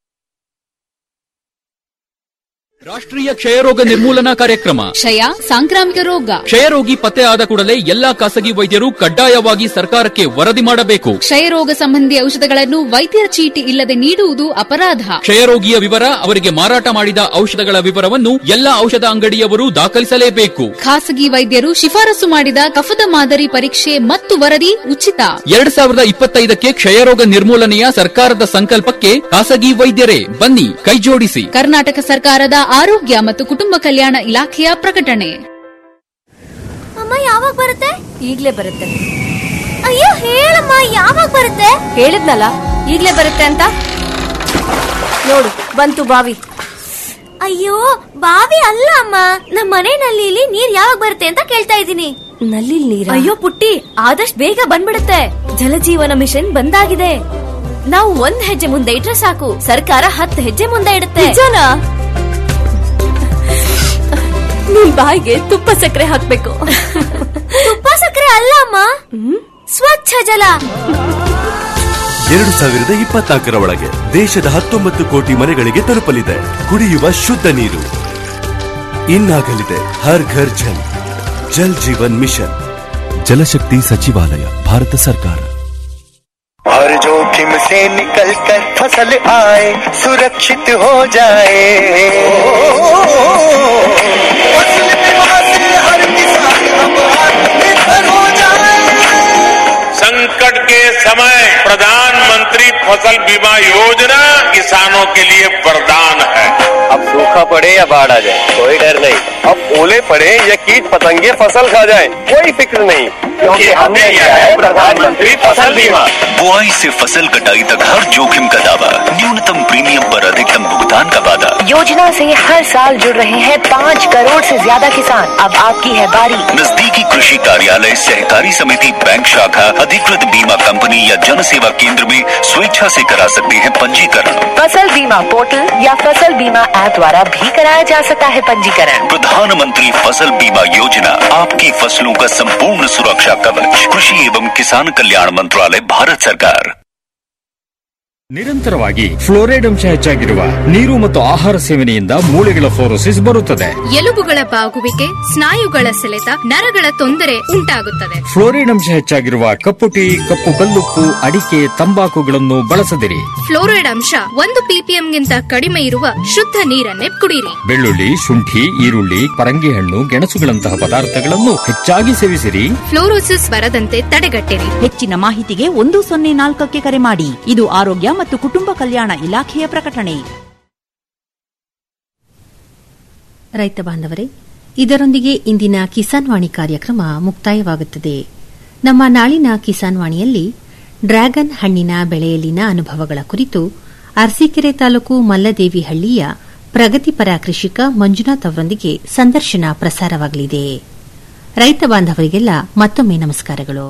ರಾಷ್ಟ್ರೀಯ ಕ್ಷಯರೋಗ ನಿರ್ಮೂಲನಾ ಕಾರ್ಯಕ್ರಮ ಕ್ಷಯ ಸಾಂಕ್ರಾಮಿಕ ರೋಗ ಕ್ಷಯರೋಗಿ ಪತ್ತೆ ಆದ ಕೂಡಲೇ ಎಲ್ಲಾ ಖಾಸಗಿ ವೈದ್ಯರು ಕಡ್ಡಾಯವಾಗಿ ಸರ್ಕಾರಕ್ಕೆ ವರದಿ ಮಾಡಬೇಕು ಕ್ಷಯರೋಗ ಸಂಬಂಧಿ ಔಷಧಗಳನ್ನು ವೈದ್ಯರ ಚೀಟಿ ಇಲ್ಲದೆ ನೀಡುವುದು ಅಪರಾಧ ಕ್ಷಯರೋಗಿಯ ವಿವರ ಅವರಿಗೆ ಮಾರಾಟ ಮಾಡಿದ ಔಷಧಗಳ ವಿವರವನ್ನು ಎಲ್ಲಾ ಔಷಧ ಅಂಗಡಿಯವರು ದಾಖಲಿಸಲೇಬೇಕು ಖಾಸಗಿ ವೈದ್ಯರು ಶಿಫಾರಸು ಮಾಡಿದ ಕಫದ ಮಾದರಿ ಪರೀಕ್ಷೆ ಮತ್ತು ವರದಿ ಉಚಿತ ಎರಡ್ ಸಾವಿರದ ಇಪ್ಪತ್ತೈದಕ್ಕೆ ಕ್ಷಯರೋಗ ನಿರ್ಮೂಲನೆಯ ಸರ್ಕಾರದ ಸಂಕಲ್ಪಕ್ಕೆ ಖಾಸಗಿ ವೈದ್ಯರೇ ಬನ್ನಿ ಕೈಜೋಡಿಸಿ ಕರ್ನಾಟಕ ಸರ್ಕಾರದ ಆರೋಗ್ಯ ಮತ್ತು ಕುಟುಂಬ ಕಲ್ಯಾಣ ಇಲಾಖೆಯ ಪ್ರಕಟಣೆ ಅಮ್ಮ ಯಾವಾಗ ಬರುತ್ತೆ ಈಗ್ಲೇ ಬರುತ್ತೆ ಅಯ್ಯೋ ಹೇಳಮ್ಮ ಯಾವಾಗ ಬರುತ್ತೆ ಹೇಳಿದ್ನಲ್ಲ ಈಗ್ಲೇ ಬರುತ್ತೆ ಅಂತ ನೋಡು ಬಂತು ಬಾವಿ ಅಯ್ಯೋ ಬಾವಿ ಅಲ್ಲ ಅಮ್ಮ ನಮ್ಮ ಮನೆ ನಲ್ಲಿಲಿ ನೀರ್ ಯಾವಾಗ ಬರುತ್ತೆ ಅಂತ ಕೇಳ್ತಾ ಇದ್ದೀನಿ ನಲ್ಲಿ ನೀರ ಅಯ್ಯೋ ಪುಟ್ಟಿ ಆದಷ್ಟು ಬೇಗ ಬಂದ್ಬಿಡುತ್ತೆ ಜಲಜೀವನ ಮಿಷನ್ ಬಂದಾಗಿದೆ ನಾವು ಒಂದ್ ಹೆಜ್ಜೆ ಮುಂದೆ ಇಟ್ರೆ ಸಾಕು ಸರ್ಕಾರ ಹತ್ತು ಹೆಜ್ಜೆ ಮುಂದೆ ಇಡುತ್ತೆ ನಿಮ್ ಬಾಯಿಗೆ ತುಪ್ಪ ಸಕ್ಕರೆ ಹಾಕ್ಬೇಕು ತುಪ್ಪ ಸಕ್ಕರೆ ಅಲ್ಲ ಅಮ್ಮ ಸ್ವಚ್ಛ ಜಲ ಎರಡು ಸಾವಿರದ ಇಪ್ಪತ್ನಾಲ್ಕರ ಒಳಗೆ ದೇಶದ ಹತ್ತೊಂಬತ್ತು ಕೋಟಿ ಮನೆಗಳಿಗೆ ತಲುಪಲಿದೆ ಕುಡಿಯುವ ಶುದ್ಧ ನೀರು ಇನ್ನಾಗಲಿದೆ ಹರ್ ಘರ್ ಜಲ್ ಜಲ್ ಜೀವನ್ ಮಿಷನ್ ಜಲಶಕ್ತಿ ಸಚಿವಾಲಯ ಭಾರತ ಸರ್ಕಾರ हर जोखिम से निकल कर फसल आए सुरक्षित हो जाए फसल बीमा से हर किसान अब आत्मनिर्भर हो जाए संकट के समय प्रधानमंत्री फसल बीमा योजना किसानों के लिए वरदान है अब सूखा पड़े या बाढ़ आ जाए कोई डर नहीं अब ओले पड़े या कीट पतंगे फसल खा जाए कोई फिक्र नहीं क्योंकि हमने लिया है प्रधानमंत्री फसल बीमा बुआई से फसल कटाई तक हर जोखिम का दावा न्यूनतम प्रीमियम पर अधिकतम भुगतान का वादा योजना से हर साल जुड़ रहे हैं पाँच करोड़ से ज्यादा किसान अब आपकी है बारी नजदीकी कृषि कार्यालय सहकारी समिति बैंक शाखा अधिकृत बीमा कंपनी या जन सेवा केंद्र में स्वेच्छा से करा सकते हैं पंजीकरण फसल बीमा पोर्टल या फसल बीमा ऐप द्वारा भी कराया जा सकता है पंजीकरण प्रधानमंत्री फसल बीमा योजना आपकी फसलों का संपूर्ण सुरक्षा कवच कृषि एवं किसान कल्याण मंत्रालय भारत सरकार ನಿರಂತರವಾಗಿ ಫ್ಲೋರೈಡ್ ಅಂಶ ಹೆಚ್ಚಾಗಿರುವ ನೀರು ಮತ್ತು ಆಹಾರ ಸೇವನೆಯಿಂದ ಮೂಳೆಗಳ ಫ್ಲೋರೋಸಿಸ್ ಬರುತ್ತದೆ ಎಲುಬುಗಳ ಬಾಗುವಿಕೆ ಸ್ನಾಯುಗಳ ಸೆಳೆತ ನರಗಳ ತೊಂದರೆ ಉಂಟಾಗುತ್ತದೆ ಫ್ಲೋರೈಡ್ ಅಂಶ ಹೆಚ್ಚಾಗಿರುವ ಕಪ್ಪು ಟೀ ಕಪ್ಪು ಕಲ್ಲುಪ್ಪು ಅಡಿಕೆ ತಂಬಾಕುಗಳನ್ನು ಬಳಸದಿರಿ ಫ್ಲೋರೈಡ್ ಅಂಶ ಒಂದು ಪಿಪಿಎಂಗಿಂತ ಕಡಿಮೆ ಇರುವ ಶುದ್ಧ ನೀರನ್ನೇ ಕುಡಿಯಿರಿ ಬೆಳ್ಳುಳ್ಳಿ ಶುಂಠಿ ಈರುಳ್ಳಿ ಪರಂಗಿ ಹಣ್ಣು ಗೆಣಸುಗಳಂತಹ ಪದಾರ್ಥಗಳನ್ನು ಹೆಚ್ಚಾಗಿ ಸೇವಿಸಿರಿ ಫ್ಲೋರೋಸಿಸ್ ಬರದಂತೆ ತಡೆಗಟ್ಟಿರಿ ಹೆಚ್ಚಿನ ಮಾಹಿತಿಗೆ ಒಂದು ಸೊನ್ನೆ ನಾಲ್ಕಕ್ಕೆ ಕರೆ ಮಾಡಿ ಇದು ಆರೋಗ್ಯ ಮತ್ತು ಕುಟುಂಬ ಕಲ್ಯಾಣ ಇಲಾಖೆಯ ಪ್ರಕಟಣೆ ರೈತ ಬಾಂಧವರೇ ಇದರೊಂದಿಗೆ ಇಂದಿನ ಕಿಸಾನ್ ವಾಣಿ ಕಾರ್ಯಕ್ರಮ ಮುಕ್ತಾಯವಾಗುತ್ತದೆ ನಮ್ಮ ನಾಳಿನ ಕಿಸಾನ್ ವಾಣಿಯಲ್ಲಿ ಡ್ರ್ಯಾಗನ್ ಹಣ್ಣಿನ ಬೆಳೆಯಲ್ಲಿನ ಅನುಭವಗಳ ಕುರಿತು ಅರಸೀಕೆರೆ ತಾಲೂಕು ಮಲ್ಲದೇವಿಹಳ್ಳಿಯ ಪ್ರಗತಿಪರ ಕೃಷಿಕ ಮಂಜುನಾಥ್ ಅವರೊಂದಿಗೆ ಸಂದರ್ಶನ ಪ್ರಸಾರವಾಗಲಿದೆ ರೈತ ಬಾಂಧವರಿಗೆಲ್ಲ ಮತ್ತೊಮ್ಮೆ ನಮಸ್ಕಾರಗಳು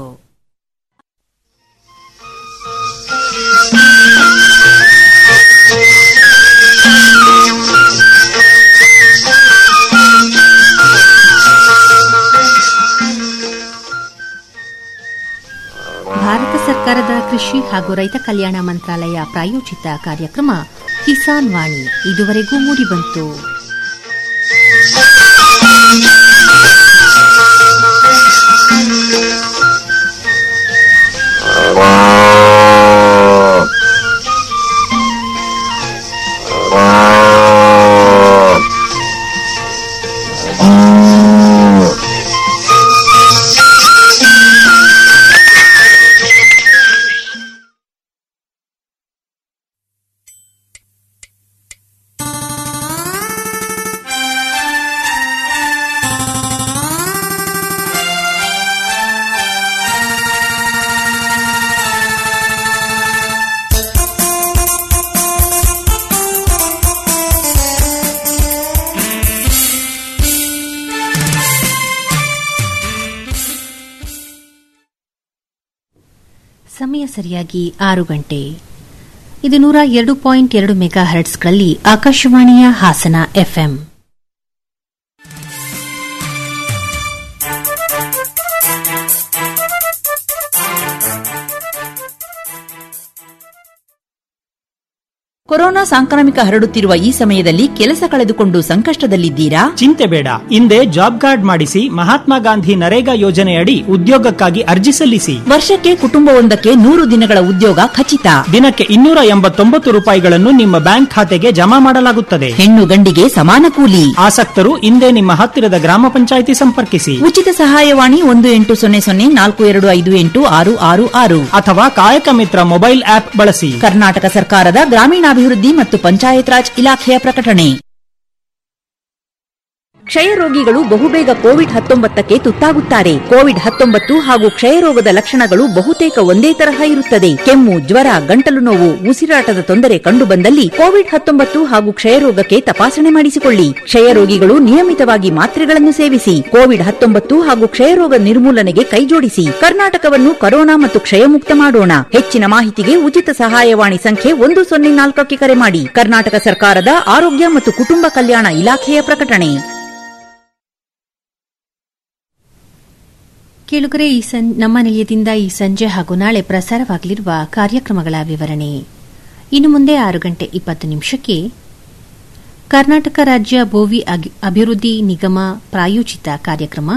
ಭಾರತ ಸರ್ಕಾರದ ಕೃಷಿ ಹಾಗೂ ರೈತ ಕಲ್ಯಾಣ ಮಂತ್ರಾಲಯ ಪ್ರಾಯೋಜಿತ ಕಾರ್ಯಕ್ರಮ ಕಿಸಾನ್ ವಾಣಿ ಇದುವರೆಗೂ ಮೂಡಿಬಂತು ಸರಿಯಾಗಿ ಆರು ಗಂಟೆ ಇದು ನೂರ ಎರಡು ಪಾಯಿಂಟ್ ಎರಡು ಮೆಗಾ ಹರ್ಟ್ಸ್ಗಳಲ್ಲಿ ಆಕಾಶವಾಣಿಯ ಹಾಸನ ಎಫ್ಎಂ ಕೊರೋನಾ ಸಾಂಕ್ರಾಮಿಕ ಹರಡುತ್ತಿರುವ ಈ ಸಮಯದಲ್ಲಿ ಕೆಲಸ ಕಳೆದುಕೊಂಡು ಸಂಕಷ್ಟದಲ್ಲಿದ್ದೀರಾ ಚಿಂತೆ ಬೇಡ ಹಿಂದೆ ಜಾಬ್ ಕಾರ್ಡ್ ಮಾಡಿಸಿ ಮಹಾತ್ಮ ಗಾಂಧಿ ನರೇಗಾ ಯೋಜನೆಯಡಿ ಉದ್ಯೋಗಕ್ಕಾಗಿ ಅರ್ಜಿ ಸಲ್ಲಿಸಿ ವರ್ಷಕ್ಕೆ ಕುಟುಂಬವೊಂದಕ್ಕೆ ನೂರು ದಿನಗಳ ಉದ್ಯೋಗ ಖಚಿತ ದಿನಕ್ಕೆ ಇನ್ನೂರ ಎಂಬತ್ತೊಂಬತ್ತು ರೂಪಾಯಿಗಳನ್ನು ನಿಮ್ಮ ಬ್ಯಾಂಕ್ ಖಾತೆಗೆ ಜಮಾ ಮಾಡಲಾಗುತ್ತದೆ ಹೆಣ್ಣು ಗಂಡಿಗೆ ಸಮಾನ ಕೂಲಿ ಆಸಕ್ತರು ಹಿಂದೆ ನಿಮ್ಮ ಹತ್ತಿರದ ಗ್ರಾಮ ಪಂಚಾಯಿತಿ ಸಂಪರ್ಕಿಸಿ ಉಚಿತ ಸಹಾಯವಾಣಿ ಒಂದು ಎಂಟು ಸೊನ್ನೆ ಸೊನ್ನೆ ನಾಲ್ಕು ಎರಡು ಐದು ಎಂಟು ಆರು ಆರು ಆರು ಅಥವಾ ಕಾಯಕ ಮಿತ್ರ ಮೊಬೈಲ್ ಆಪ್ ಬಳಸಿ ಕರ್ನಾಟಕ ಸರ್ಕಾರದ ಗ್ರಾಮೀಣಾಭಿವೃದ್ಧಿ ಮತ್ತು ಪಂಚಾಯತ್ ರಾಜ್ ಇಲಾಖೆಯ ಪ್ರಕಟಣೆ ಕ್ಷಯ ರೋಗಿಗಳು ಬಹುಬೇಗ ಕೋವಿಡ್ ಹತ್ತೊಂಬತ್ತಕ್ಕೆ ತುತ್ತಾಗುತ್ತಾರೆ ಕೋವಿಡ್ ಹತ್ತೊಂಬತ್ತು ಹಾಗೂ ಕ್ಷಯರೋಗದ ಲಕ್ಷಣಗಳು ಬಹುತೇಕ ಒಂದೇ ತರಹ ಇರುತ್ತದೆ ಕೆಮ್ಮು ಜ್ವರ ಗಂಟಲು ನೋವು ಉಸಿರಾಟದ ತೊಂದರೆ ಕಂಡುಬಂದಲ್ಲಿ ಕೋವಿಡ್ ಹತ್ತೊಂಬತ್ತು ಹಾಗೂ ಕ್ಷಯರೋಗಕ್ಕೆ ತಪಾಸಣೆ ಮಾಡಿಸಿಕೊಳ್ಳಿ ಕ್ಷಯ ರೋಗಿಗಳು ನಿಯಮಿತವಾಗಿ ಮಾತ್ರೆಗಳನ್ನು ಸೇವಿಸಿ ಕೋವಿಡ್ ಹತ್ತೊಂಬತ್ತು ಹಾಗೂ ಕ್ಷಯರೋಗ ನಿರ್ಮೂಲನೆಗೆ ಕೈಜೋಡಿಸಿ ಕರ್ನಾಟಕವನ್ನು ಕರೋನಾ ಮತ್ತು ಕ್ಷಯಮುಕ್ತ ಮಾಡೋಣ ಹೆಚ್ಚಿನ ಮಾಹಿತಿಗೆ ಉಚಿತ ಸಹಾಯವಾಣಿ ಸಂಖ್ಯೆ ಒಂದು ಸೊನ್ನೆ ನಾಲ್ಕಕ್ಕೆ ಕರೆ ಮಾಡಿ ಕರ್ನಾಟಕ ಸರ್ಕಾರದ ಆರೋಗ್ಯ ಮತ್ತು ಕುಟುಂಬ ಕಲ್ಯಾಣ ಇಲಾಖೆಯ ಪ್ರಕಟಣೆ ಕೇಳುಗರೆ ಈ ಸಂ- ನಮ್ಮ ನಿಲಯದಿಂದ ಈ ಸಂಜೆ ಹಾಗೂ ನಾಳೆ ಪ್ರಸಾರವಾಗಲಿರುವ ಕಾರ್ಯಕ್ರಮಗಳ ವಿವರಣೆ ಇನ್ನು ಮುಂದೆ ಆರು ಗಂಟೆ ಇಪ್ಪತ್ತು ನಿಮಿಷಕ್ಕೆ ಕರ್ನಾಟಕ ರಾಜ್ಯ ಭೋವಿ ಅಗಿ- ಅಭಿವೃದ್ಧಿ ನಿಗಮ ಪ್ರಾಯೋಜಿತ ಕಾರ್ಯಕ್ರಮ